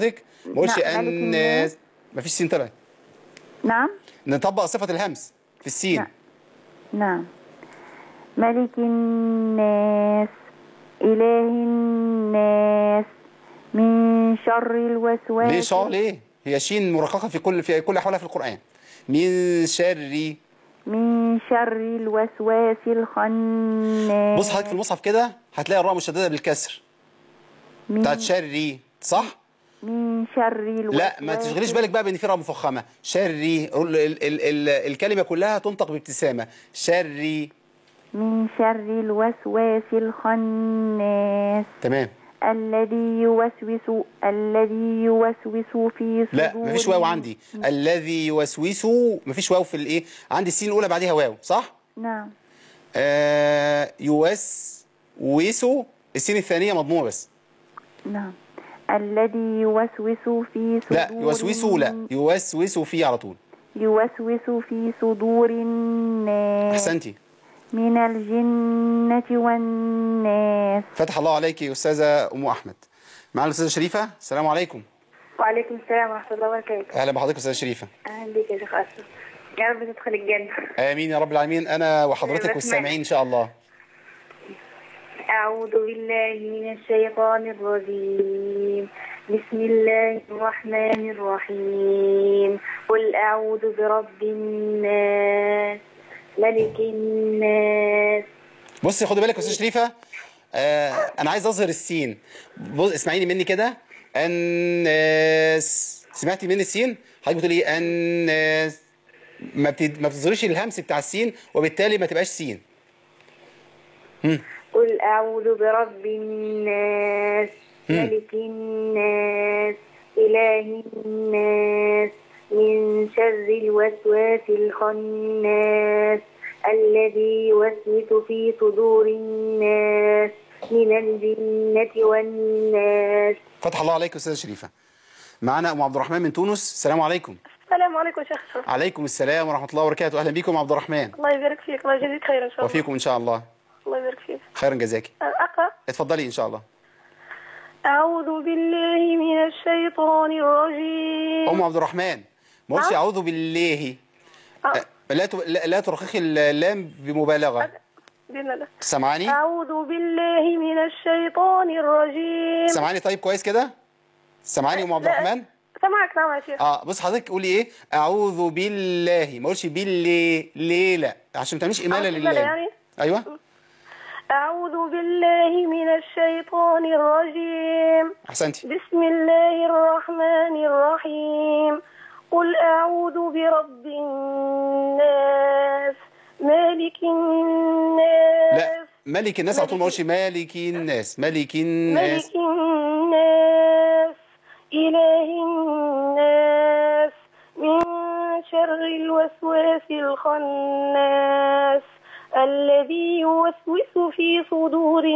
ما اقولش لا، ملك الناس مفيش سين طلعت نعم نطبق صفه الهمس في السين نعم. نعم ملك الناس إله الناس من شر الوسواس ليه شا ليه هي شين مرققه في كل في كل احوالها في القران من شر من شر الوسواس الخناس بص حضرتك في المصحف كده هتلاقي الراء مشدده بالكسر من, بتاعت شري صح من شر الوسواس لا ما تشغليش بالك بقى بان في راء مفخمه شري ال ال ال ال الكلمه كلها تنطق بابتسامه شري من شر الوسواس الخناس تمام الذي يوسوس الذي يوسوس في صدور لا مفيش واو عندي الذي يوسوس مفيش واو في الايه عندي السين الاولى بعديها واو صح نعم آه يوسوس السين الثانيه مضمومه بس نعم الذي يوسوس في صدور لا يوسوس لا يوسوس فيه على طول يوسوس في صدور الناس احسنتي من الجنة والناس فتح الله عليك يا استاذه ام احمد معانا الاستاذه شريفه السلام عليكم وعليكم السلام ورحمة الله وبركاته اهلا بحضرتك استاذه شريفه أهلا بك يا شيخ أشرف يا رب تدخل الجنة امين يا رب العالمين انا وحضرتك بسمعك. والسامعين ان شاء الله أعوذ بالله من الشيطان الرجيم بسم الله الرحمن الرحيم قل أعوذ برب الناس ملك الناس بصي خدي بالك يا استاذه شريفه آه انا عايز اظهر السين بص اسمعيني مني كده الناس سمعتي مني السين حضرتك بتقولي ايه الناس ما بتد... ما بتظهريش الهمس بتاع السين وبالتالي ما تبقاش سين قل أعوذ برب الناس ملك الناس إله الناس من شر الوسواس الخناس الذي يوسوس في صدور الناس من الجنة والناس فتح الله عليك يا استاذه شريفه معانا ام عبد الرحمن من تونس السلام عليكم السلام عليكم يا شيخ أشرف. عليكم السلام ورحمه الله وبركاته اهلا بكم يا عبد الرحمن الله يبارك فيك الله يجزيك خير ان شاء الله وفيكم ان شاء الله الله يبارك فيك خيرا جزاك اقرا اتفضلي ان شاء الله اعوذ بالله من الشيطان الرجيم ام عبد الرحمن ما قلتش نعم. اعوذ بالله آه. آه، لا ت... لا لا ترخخي اللام بمبالغه باذن الله سامعاني اعوذ بالله من الشيطان الرجيم سامعاني طيب كويس كده سامعاني يا ام عبد لا. الرحمن سامعك نعم يا شيخ اه بص حضرتك قولي ايه اعوذ بالله ما اقولش بالله ليه لا عشان ما تعمليش اماله أعوذ بالله لله يعني؟ ايوه اعوذ بالله من الشيطان الرجيم احسنتي بسم الله الرحمن الرحيم قل أعوذ برب الناس مالك الناس لا ملك الناس على طول ما اقولش مالك الناس ملك الناس ملك الناس إله الناس من شر الوسواس الخناس الذي يوسوس في صدور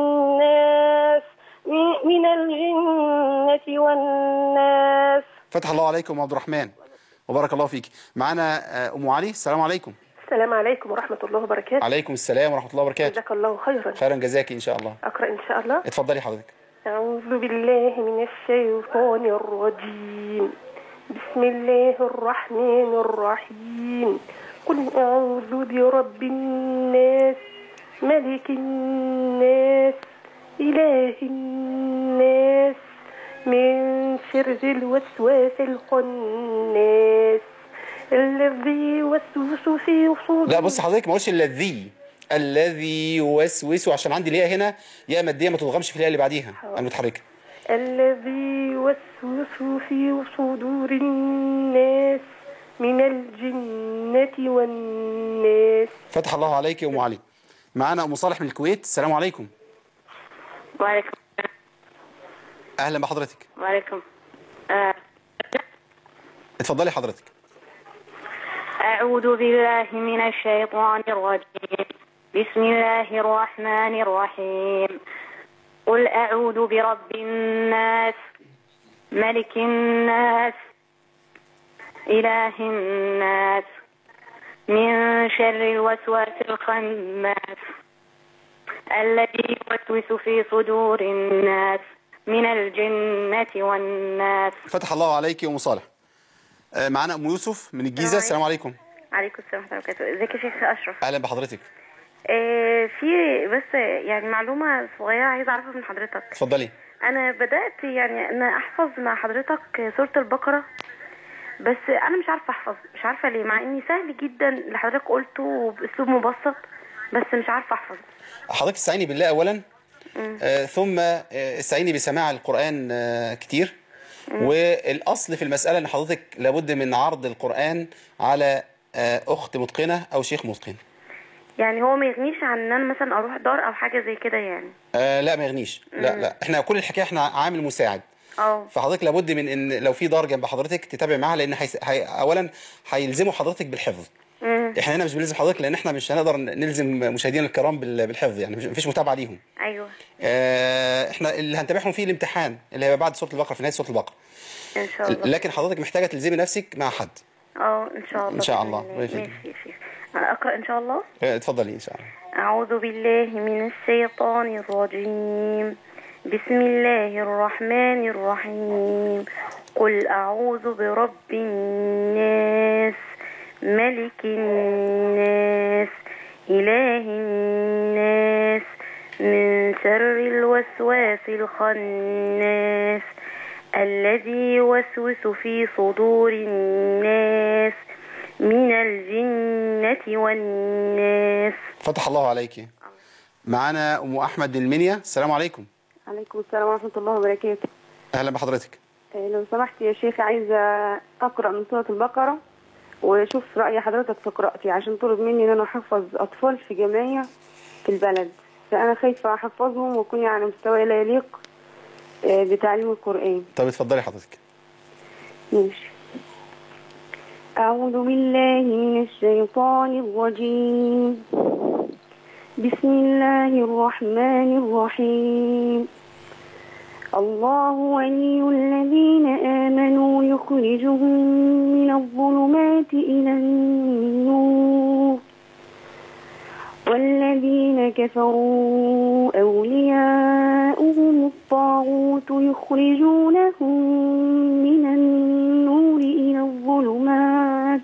الناس من- من الجنة والناس فتح الله عليكم يا عبد الرحمن وبارك الله فيك معانا آه، ام علي السلام عليكم السلام عليكم ورحمة الله وبركاته عليكم السلام ورحمه الله وبركاته جزاك الله خيرا خيرا جزاك ان شاء الله أقرأ إن شاء الله اتفضلي حضرتك أعوذ بالله من الشيطان الرجيم بسم الله الرحمن الرحيم قل أعوذ برب الناس ملك الناس إله الناس من شر الوسواس الخناس الذي يوسوس في صدور لا بص حضرتك ما اقولش الذي الذي يوسوس عشان عندي الياء هنا ياء ماديه ما تضغمش في الياء اللي بعديها انا متحركه الذي يوسوس في صدور الناس من الجنة والناس فتح الله عليك يا ام علي معانا ام صالح من الكويت السلام عليكم وعليكم اهلا بحضرتك وعليكم آه، اتفضلي حضرتك أعوذ بالله من الشيطان الرجيم بسم الله الرحمن الرحيم قل أعوذ برب الناس ملك الناس إله الناس من شر الوسواس الخناس الذي يوسوس في صدور الناس من الجنة والناس فتح الله عليك يا ام صالح آه، معانا ام يوسف من الجيزه السلام عليكم عليكم السلام ورحمة الله وبركاته ازيك يا شيخ أشرف اهلا بحضرتك آه في بس يعني معلومة صغيرة عايزة أعرفها من حضرتك اتفضلي أنا بدأت يعني أن أحفظ مع حضرتك سورة البقرة بس أنا مش عارفة أحفظ مش عارفة ليه مع إني سهل جدا اللي حضرتك قلته بأسلوب مبسط بس مش عارفة أحفظ حضرتك استعيني بالله اولا آه، ثم آه، استعيني بسماع القران آه، كتير والاصل في المساله ان حضرتك لابد من عرض القران على آه، اخت متقنه او شيخ متقن يعني هو ما يغنيش عن ان انا مثلا اروح دار او حاجه زي كده يعني آه لا ما يغنيش لا لا احنا كل الحكايه احنا عامل مساعد اه فحضرتك لابد من ان لو في دار جنب حضرتك تتابع معاها لان حيس... حي... اولا هيلزموا حضرتك بالحفظ امم احنا هنا مش بنلزم حضرتك لان احنا مش هنقدر نلزم مشاهدينا الكرام بال... بالحفظ يعني مش- مفيش متابعه ليهم ايوه آه احنا اللي هنتابعهم فيه الامتحان اللي هيبقى بعد سوره البقره في نهايه سوره البقره ان شاء الله لكن حضرتك محتاجه تلزمي نفسك مع حد اه ان شاء الله إن شاء بإذن الله. الله. الله يفيدك. ماشي يا شيخ اقرا ان شاء الله آه، اتفضلي ان شاء الله أعوذ بالله من الشيطان الرجيم بسم الله الرحمن الرحيم قل أعوذ برب الناس ملك الناس إله الناس من شر الوسواس الخناس الذي يوسوس في صدور الناس من الجنة والناس فتح الله عليك معانا ام احمد من المنيا السلام عليكم عليكم السلام ورحمة الله وبركاته اهلا بحضرتك آه، لو سمحت يا شيخ عايزة أقرأ من سورة البقرة وشوف رأي حضرتك في قراءتي عشان طلب مني إن أنا أحفظ أطفال في جمعية في البلد فأنا خايفة أحفظهم وأكون على مستوى لا يليق آه، بتعليم القرآن طب اتفضلي حضرتك ماشي أعوذ بالله من الشيطان الرجيم بسم الله الرحمن الرحيم الله ولي الذين آمنوا يخرجهم من الظلمات إلى النور والذين كفروا أولياؤهم الطاغوت يخرجونهم من النور إلى الظلمات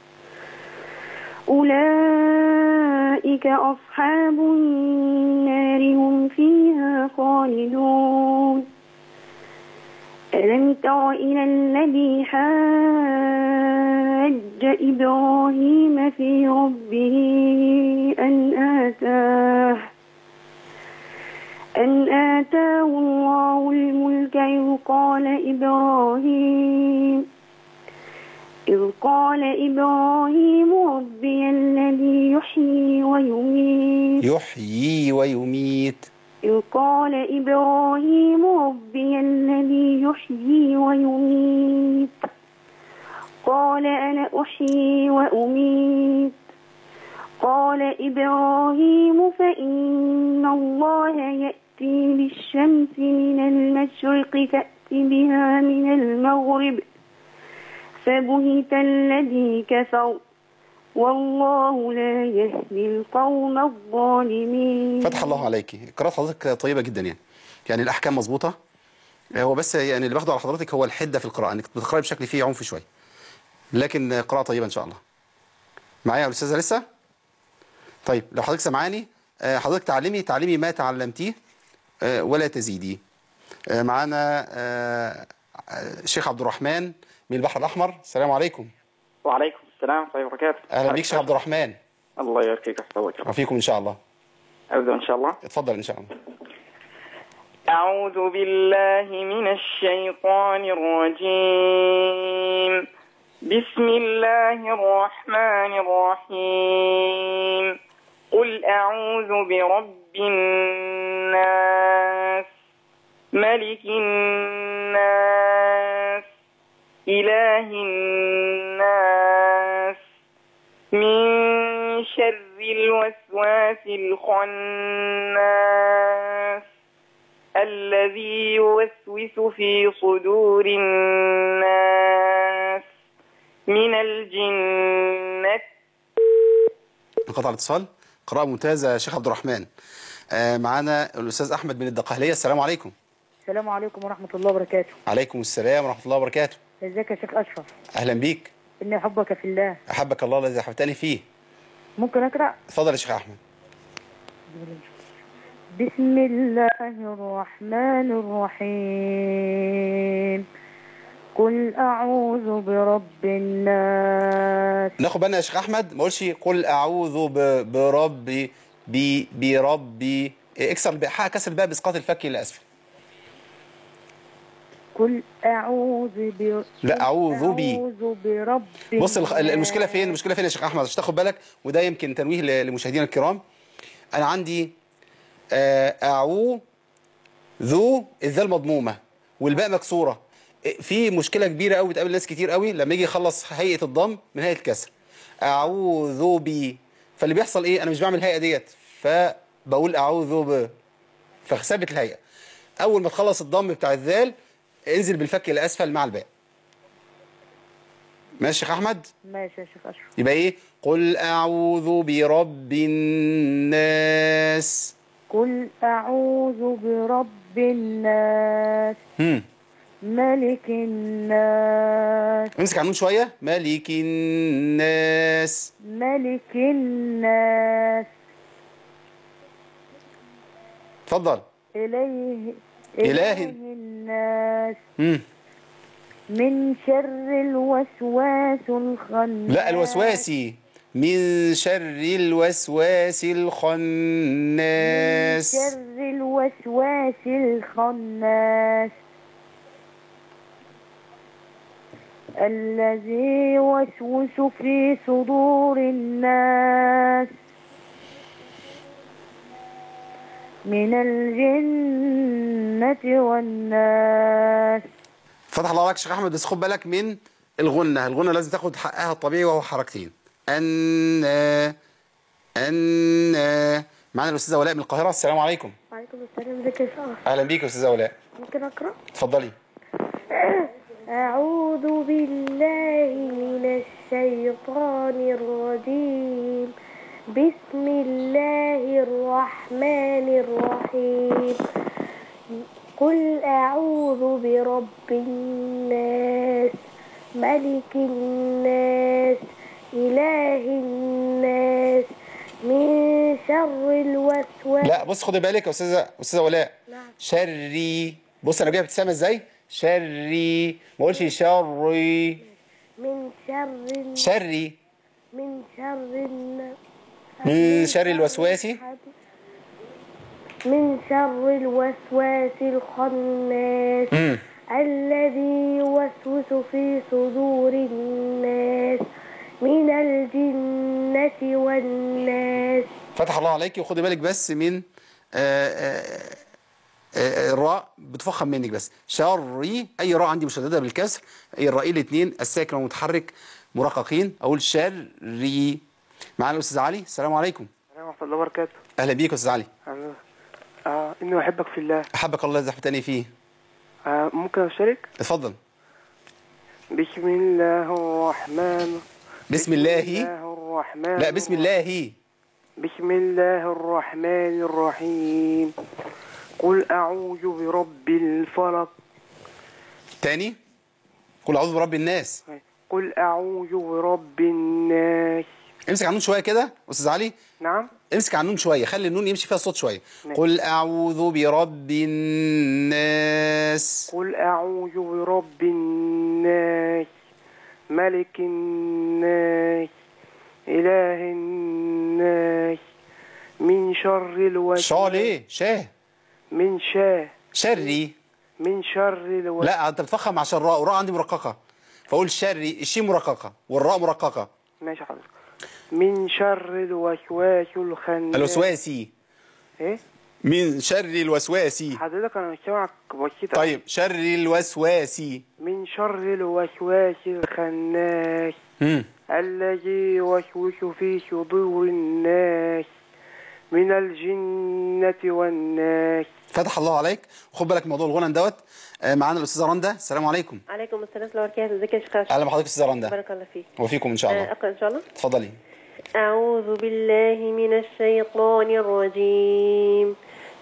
أولئك أصحاب النار هم فيها خالدون ألم تر إلى الذي حاج إبراهيم في ربه أن آتاه أن آتاه الله الملك إذ قال إبراهيم إذ قال إبراهيم ربي الذي يحيي ويميت يحيي ويميت إذ قال إبراهيم ربي الذي يحيي ويميت قال أنا أحيي وأميت قال إبراهيم فإن الله يأتي بالشمس من المشرق فأت بها من المغرب فبهت الذي كفر والله لا يهدي القوم الظالمين فتح الله عليك قراءة حضرتك طيبة جدا يعني يعني الأحكام مظبوطة هو بس يعني اللي باخده على حضرتك هو الحدة في القراءة انك بتقرأي بشكل فيه عنف شوية لكن قراءة طيبة إن شاء الله معايا يا أستاذة لسه طيب لو حضرتك سمعاني آه، حضرتك تعلمي تعلمي ما تعلمتيه آه، ولا تزيدي آه، معانا آه، آه، شيخ عبد الرحمن من البحر الأحمر السلام عليكم وعليكم السلام ورحمة الله وبركاته أهلا بيك شيخ عبد الرحمن الله يبارك فيك ويحفظك وفيكم إن شاء الله أبدأ إن شاء الله اتفضل إن شاء الله أعوذ بالله من الشيطان الرجيم بسم الله الرحمن الرحيم قل أعوذ برب الناس ملك الناس إله الناس من شر الوسواس الخناس الذي يوسوس في صدور الناس من الجنة انقطع الاتصال قراءة ممتازة يا شيخ عبد الرحمن آه، معانا الأستاذ أحمد من الدقهلية السلام عليكم السلام عليكم ورحمة الله وبركاته عليكم السلام ورحمه الله وبركاته ازيك يا شيخ أشرف اهلا بيك إني أحبك في الله احبك الله الذي احببتني فيه ممكن أقرأ اتفضل يا شيخ احمد بسم الله الرحمن الرحيم قل أعوذ برب الناس ناخد بالنا يا شيخ احمد ما اقولش قل اعوذ ب- بربي بي بربي إيه، اكسر الباء حق كسر الباء باسقاط الفك الى اسفل قل أعوذ ب... لا، أعوذ بي. أعوذ برب بص الخ- الناس. المشكله فين المشكله فين يا شيخ احمد عشان تاخد بالك وده يمكن تنويه ل- لمشاهدينا الكرام انا عندي آه، اعو ذو الذال مضمومه والباء مكسوره إيه، في مشكله كبيره قوي بتقابل ناس كتير قوي لما يجي يخلص هيئه الضم من هيئه الكسر اعوذ بي فاللي بيحصل ايه انا مش بعمل الهيئه ديت فبقول اعوذ ب فثبت الهيئه اول ما تخلص الضم بتاع الذال انزل بالفك الى اسفل مع الباء ماشي يا شيخ احمد ماشي يا شيخ أشرف يبقى ايه قل اعوذ برب الناس قل أعوذ برب الناس هم ملك الناس امسك عنون شويه ملك الناس ملك الناس اتفضل إليه إله. الناس هم من شر الوسواس الخناس لا الوسواسي من شر الوسواس من الخناس شر الوسواس الخناس الذي يوسوس في صدور الناس من الجنة والناس فتح الله عليك يا شيخ احمد بس خد بالك من الغنه الغنه لازم تاخد حقها الطبيعي وهو حركتين ان ان معانا الاستاذه ولاء من القاهره السلام عليكم وعليكم السلام ازيك يا شرف اهلا بيك يا استاذه ولاء ممكن أقرأ اتفضلي أعوذ بالله من الشيطان الرجيم بسم الله الرحمن الرحيم قل أعوذ برب الناس ملك الناس إله الناس من شر الوسواس لا بص خدي بالك يا استاذه استاذه ولاء نعم. شري بص انا جايب ابتسامه ازاي شري ما اقولش شري من شر شري من شر الن- من شر الوسواس من شر الوسواس الخناس امم الذي يوسوس في صدور الناس من الجنة والناس فتح الله عليكي وخدي بالك بس من آه، آه، آه، الراء بتفخم منك بس شري اي راء عندي مشدده بالكسر اي الرائين الاثنين الساكن والمتحرك مرققين اقول شري معانا الاستاذ علي السلام عليكم ورحمة الله وبركاته اهلا بيك يا استاذ علي أنا آه إني أحبك في الله احبك الله الذي احببتني فيه آه ممكن أشارك اتفضل بسم الله الرحمن بسم الله الرحمن لا بسم الله بسم الله الرحمن الرحيم قل أعوذ برب الفلق تاني قل اعوذ برب الناس قل أعوذ برب الناس امسك عنون شويه كده استاذ علي نعم امسك عنون شويه خلي النون يمشي فيها الصوت شويه ماشي. قل اعوذ برب الناس قل أعوذ برب الناس ملك الناس إله الناس من شر الوسواس شا ليه شاه من شاه شري من شر الوسواس لا انت بتفخم عشان الراء والراء عندي مرققه فاقول شري الشين مرققه والراء مرققه ماشي حضرتك من شر الوسواس الخناس الوسواسي ايه من شر الوسواسي حضرتك انا مش سامعك بسيطة طيب شر الوسواسي من شر الوسواس الخناس مم. الذي يوسوس في صدور الناس من الجنة والناس فتح الله عليك وخد بالك من موضوع الغنى دوت آه، معانا الاستاذه رندا السلام عليكم عليكم السلام ورحمة الله وبركاته ازيك يا شيخ أشرف؟ اهلا بحضرتك استاذه رندا بارك الله فيك وفيكم ان شاء آه، الله أقرأ إن شاء الله اتفضلي أعوذ بالله من الشيطان الرجيم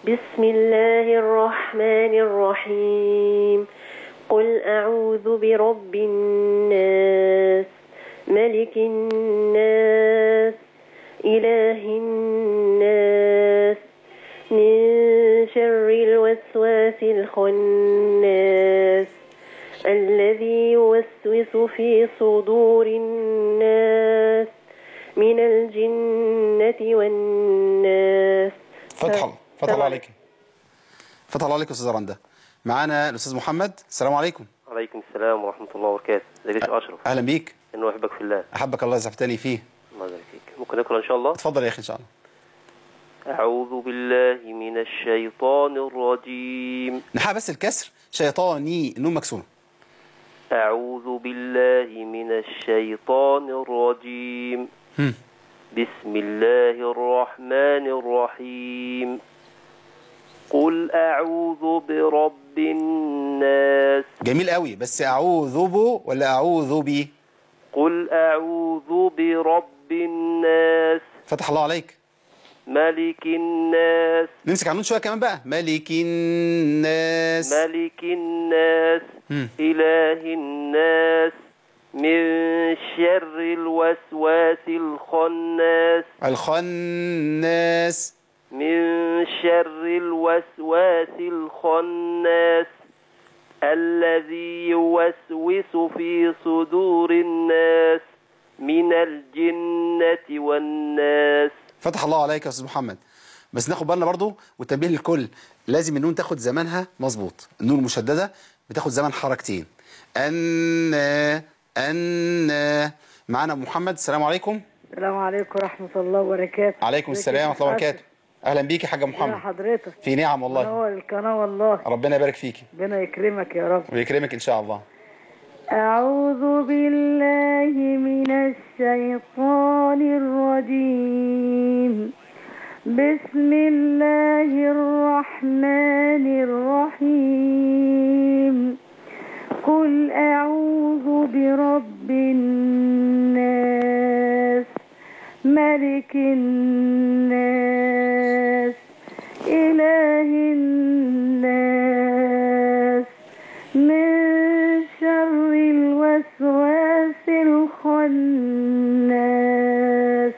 بسم الله الرحمن الرحيم قل أعوذ برب الناس ملك الناس إله الناس من شر الوسواس الخناس الذي يوسوس في صدور الناس من الجنة والناس فتح الله فتح الله عليك فتح الله عليك يا استاذ رندا معانا الاستاذ محمد السلام عليكم عليكم السلام ورحمة الله وبركاته ازيك يا شيخ أشرف اهلا بيك إنه أحبك في الله احبك الله يزعفتني فيه الله يبارك فيك ممكن نقرأ إن شاء الله اتفضل يا اخي ان شاء الله أعوذ بالله من الشيطان الرجيم نحقق بس الكسر شيطاني النون مكسوره أعوذ بالله من الشيطان الرجيم هم. بسم الله الرحمن الرحيم قل أعوذ برب الناس جميل قوي بس اعوذ بو ولا اعوذ بي قل أعوذ برب الناس فتح الله عليك ملك الناس نمسك على النون شويه كمان بقى ملك الناس ملك الناس هم. إله الناس من شر الوسواس الخناس الخناس من شر الوسواس الخناس الذي يوسوس في صدور الناس من الجنة والناس فتح الله عليك يا استاذ محمد بس ناخد بالنا برضو والتنبيه للكل لازم النون تاخد زمانها مظبوط النون المشدده بتاخد زمن حركتين ان ان معانا أبو محمد السلام عليكم السلام عليكم ورحمة الله وبركاته عليكم السلام ورحمه الله وبركاته اهلا بيك يا حاجه يا محمد حضرتك في نعم والله هو القناة والله ربنا يبارك فيكي ربنا يكرمك يا رب ويكرمك ان شاء الله أعوذ بالله من الشيطان الرجيم بسم الله الرحمن الرحيم قل أعوذ برب الناس ملك الناس إله الناس من شر الوسواس الخناس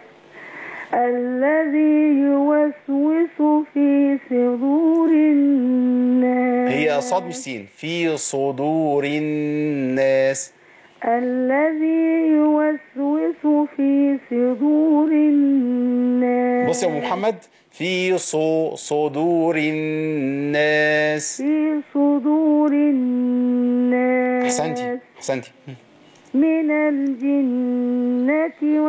الذي يوسوس في صدور الناس هي صاد مش سين في صدور الناس الذي يوسوس في صدور الناس بص يا ابو محمد في صو صدور الناس في صدور الناس احسنتي احسنتي من الجنة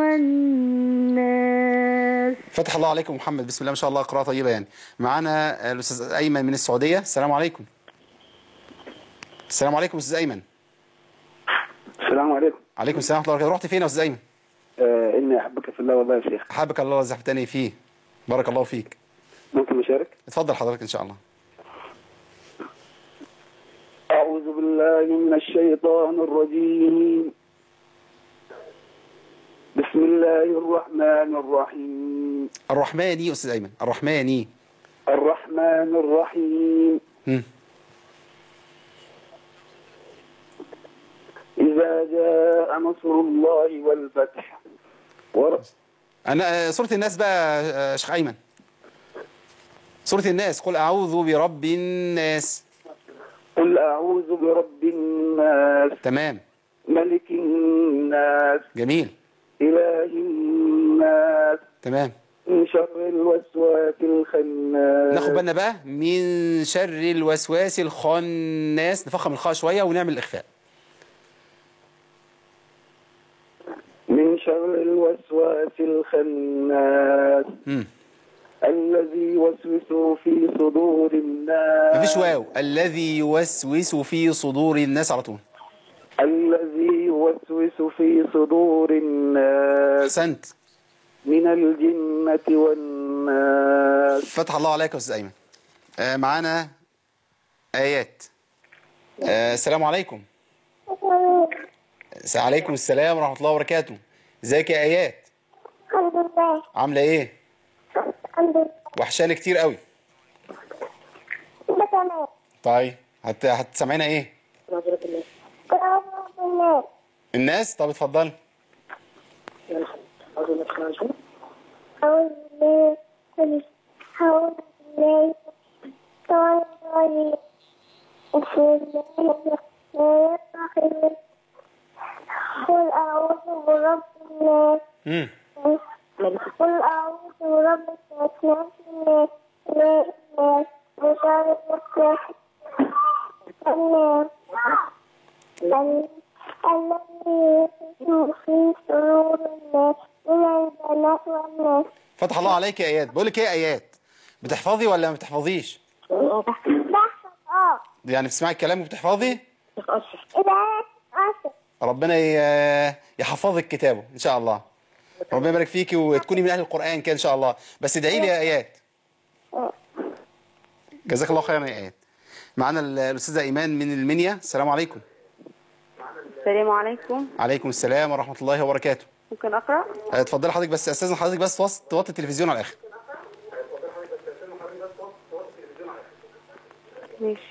والناس فتح الله عليكم محمد بسم الله ما شاء الله قراءة طيبة يعني معانا الأستاذ أيمن من السعودية السلام عليكم السلام عليكم أستاذ أيمن السلام عليكم عليكم السلام ورحمة الله وبركاته رحت فين يا أستاذ أيمن آه إني أحبك في الله والله يا شيخ أحبك الله زحفتني فيه بارك الله فيك ممكن أشارك اتفضل حضرتك إن شاء الله أعوذ بالله من الشيطان الرجيم بسم الله الرحمن الرحيم الرحماني أستاذ أيمن الرحماني الرحمن الرحيم مم. إذا جاء نصر الله والفتح ور... أنا آه، سورة الناس بقى آه، شيخ أيمن سورة الناس قل أعوذ برب الناس قل أعوذ برب الناس تمام ملك الناس جميل إله الناس تمام من شر الوسواس الخناس ناخد بالنا بقى من شر الوسواس الخناس نفخم الخاء شوية ونعمل الإخفاء من شر الوسواس الخناس مم. الذي يوسوس في صدور الناس مفيش واو الذي يوسوس في صدور الناس على طول الذي يوسوس في صدور الناس أحسنت من الجنة والناس فتح الله عليك يا أستاذ أيمن آه معانا آيات آه السلام عليكم س- عليكم السلام ورحمة الله وبركاته ازيك يا آيات الحمد لله عاملة إيه الحمد لله وحشاني كتير قوي طيب هت... هتسمعينا ايه الناس طب اتفضلي قل أعوذ برب الناس امم قل أعوذ برب الناس مالك الناس إله الناس من شر الوسواس الناس ال- الذي يوسوس في صدور الناس من البنات والناس فتح الله عليك يا ايات بقول لك ايه ايات بتحفظي ولا ما بتحفظيش بحث اه يعني بتسمعي الكلام وبتحفظي إذا أسف ربنا ي- يحفظك كتابه ان شاء الله ربنا يبارك فيكي وتكوني من اهل القران كده ان شاء الله بس ادعي لي يا ايات جزاك الله خيرا يا ايات معانا ال- الاستاذه ايمان من المنيا السلام عليكم السلام عليكم عليكم السلام ورحمه الله وبركاته ممكن أقرأ؟ اتفضلي حضرتك بس استاذن حضرتك بس توص- توطي التلفزيون على الاخر ماشي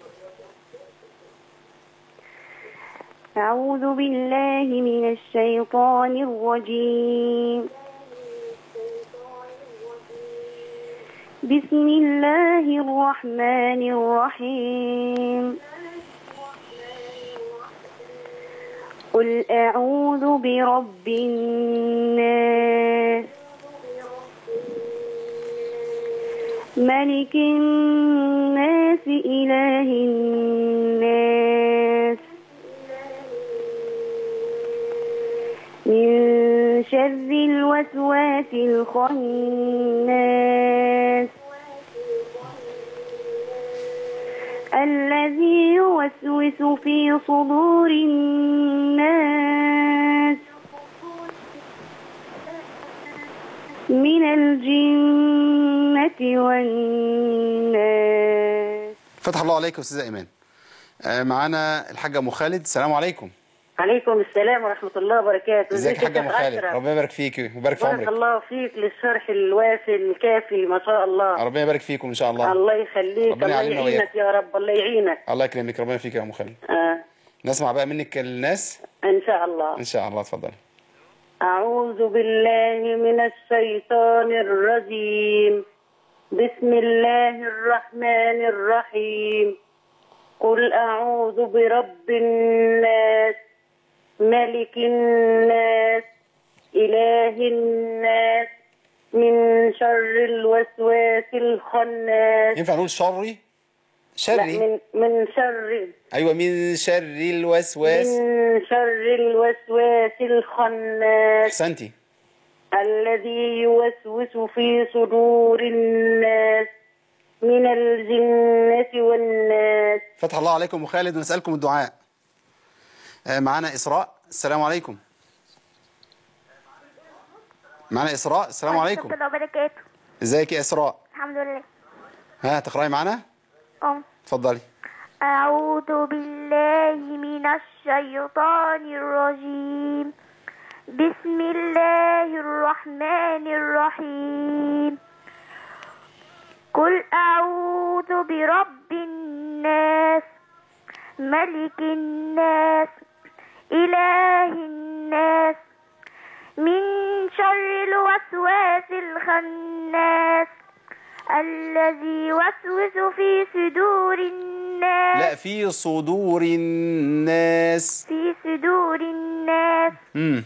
أعوذ بالله من الشيطان الرجيم بسم الله الرحمن الرحيم قل أعوذ برب الناس ملك الناس إله الناس من شر الوسواس الخناس الذي يوسوس في صدور الناس من الجنة والناس فتح الله عليك يا استاذه ايمان آه، معانا الحاجه ام خالد السلام عليكم عليكم السلام ورحمة الله وبركاته ازيك يا حاجه ام شيخ خالد أشرف؟ ربنا يبارك فيكي ويبارك في بارك عمرك الله فيك للشرح الوافي الكافي ما شاء الله ربنا يبارك فيكم ان شاء الله الله يخليك ربنا الله يعيننا يعينك وإياك. يا رب الله يعينك الله يكرمك ربنا فيك يا ام خالد آه. نسمع بقى منك الناس إن شاء الله ان شاء الله اتفضل أعوذ بالله من الشيطان الرجيم بسم الله الرحمن الرحيم قل أعوذ برب الناس ملك الناس إله الناس من شر الوسواس الخناس ينفع نقول شري لا شري من من شر ايوه من شر الوسواس من شر الوسواس الخناس احسنتي الذي يوسوس في صدور الناس من الجنة والناس فتح الله عليكم ام خالد ونسالكم الدعاء آه، معانا اسراء السلام عليكم معانا اسراء السلام عليكم ورحمة الله وبركاته ازيك يا اسراء الحمد لله ها تقراي معانا أم اتفضلي أعوذ بالله من الشيطان الرجيم بسم الله الرحمن الرحيم قل أعوذ برب الناس ملك الناس إله الناس من شر الوسواس الخناس الذي يوسوس في صدور الناس لا في صدور الناس في صدور الناس امم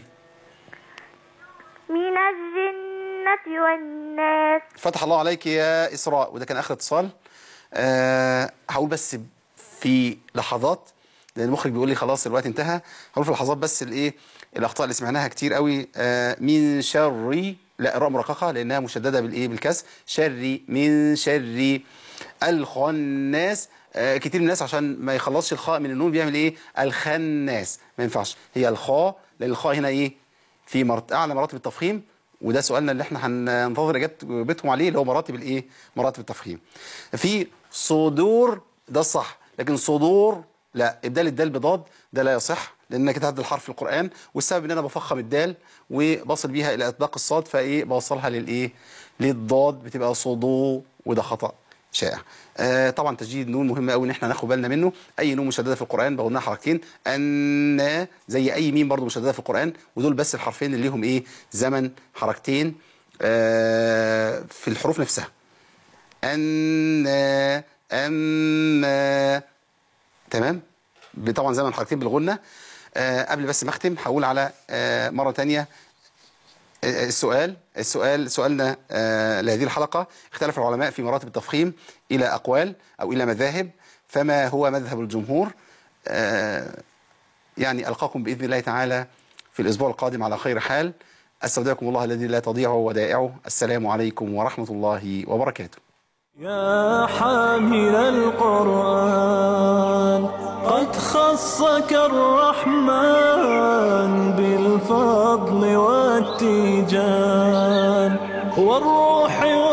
من الجنة والناس فتح الله عليك يا إسراء وده كان آخر اتصال أه هقول بس في لحظات لأن المخرج بيقول لي خلاص الوقت انتهى هقول في لحظات بس الإيه الأخطاء اللي سمعناها كتير قوي أه من شر لا الراء مرققة لأنها مشددة بالإيه بالكسر شر من شر الخناس آه كتير من الناس عشان ما يخلصش الخاء من النون بيعمل ايه الخناس ما ينفعش هي الخاء لان الخاء هنا ايه في مرت... اعلى مراتب التفخيم وده سؤالنا اللي احنا هننتظر اجابتكم عليه اللي هو مراتب الايه مراتب التفخيم في صدور ده الصح لكن صدور لا ابدال الدال بضاد ده لا يصح لان كده هدي الحرف في القران والسبب ان انا بفخم الدال وبصل بيها الى اطلاق الصاد فايه بوصلها للايه للضاد بتبقى صدو وده خطا شائع آه طبعا تشديد النون مهم قوي ان احنا ناخد بالنا منه اي نون مشدده في القران بقولنا حركتين ان زي اي ميم برضو مشدده في القران ودول بس الحرفين اللي ليهم ايه زمن حركتين آه في الحروف نفسها ان اما تمام طبعا زمن حركتين بالغنه آه قبل بس ما اختم هقول على آه مره تانية آه، السؤال السؤال سؤالنا آه، لهذه الحلقة اختلف العلماء في مراتب التفخيم إلى أقوال أو إلى مذاهب فما هو مذهب الجمهور آه، يعني ألقاكم بإذن الله تعالى في الأسبوع القادم على خير حال أستودعكم الله الذي لا تضيع ودائعه السلام عليكم ورحمة الله وبركاته يا حامل القرآن قد خصك الرحمن بالفضل والتيجان والروح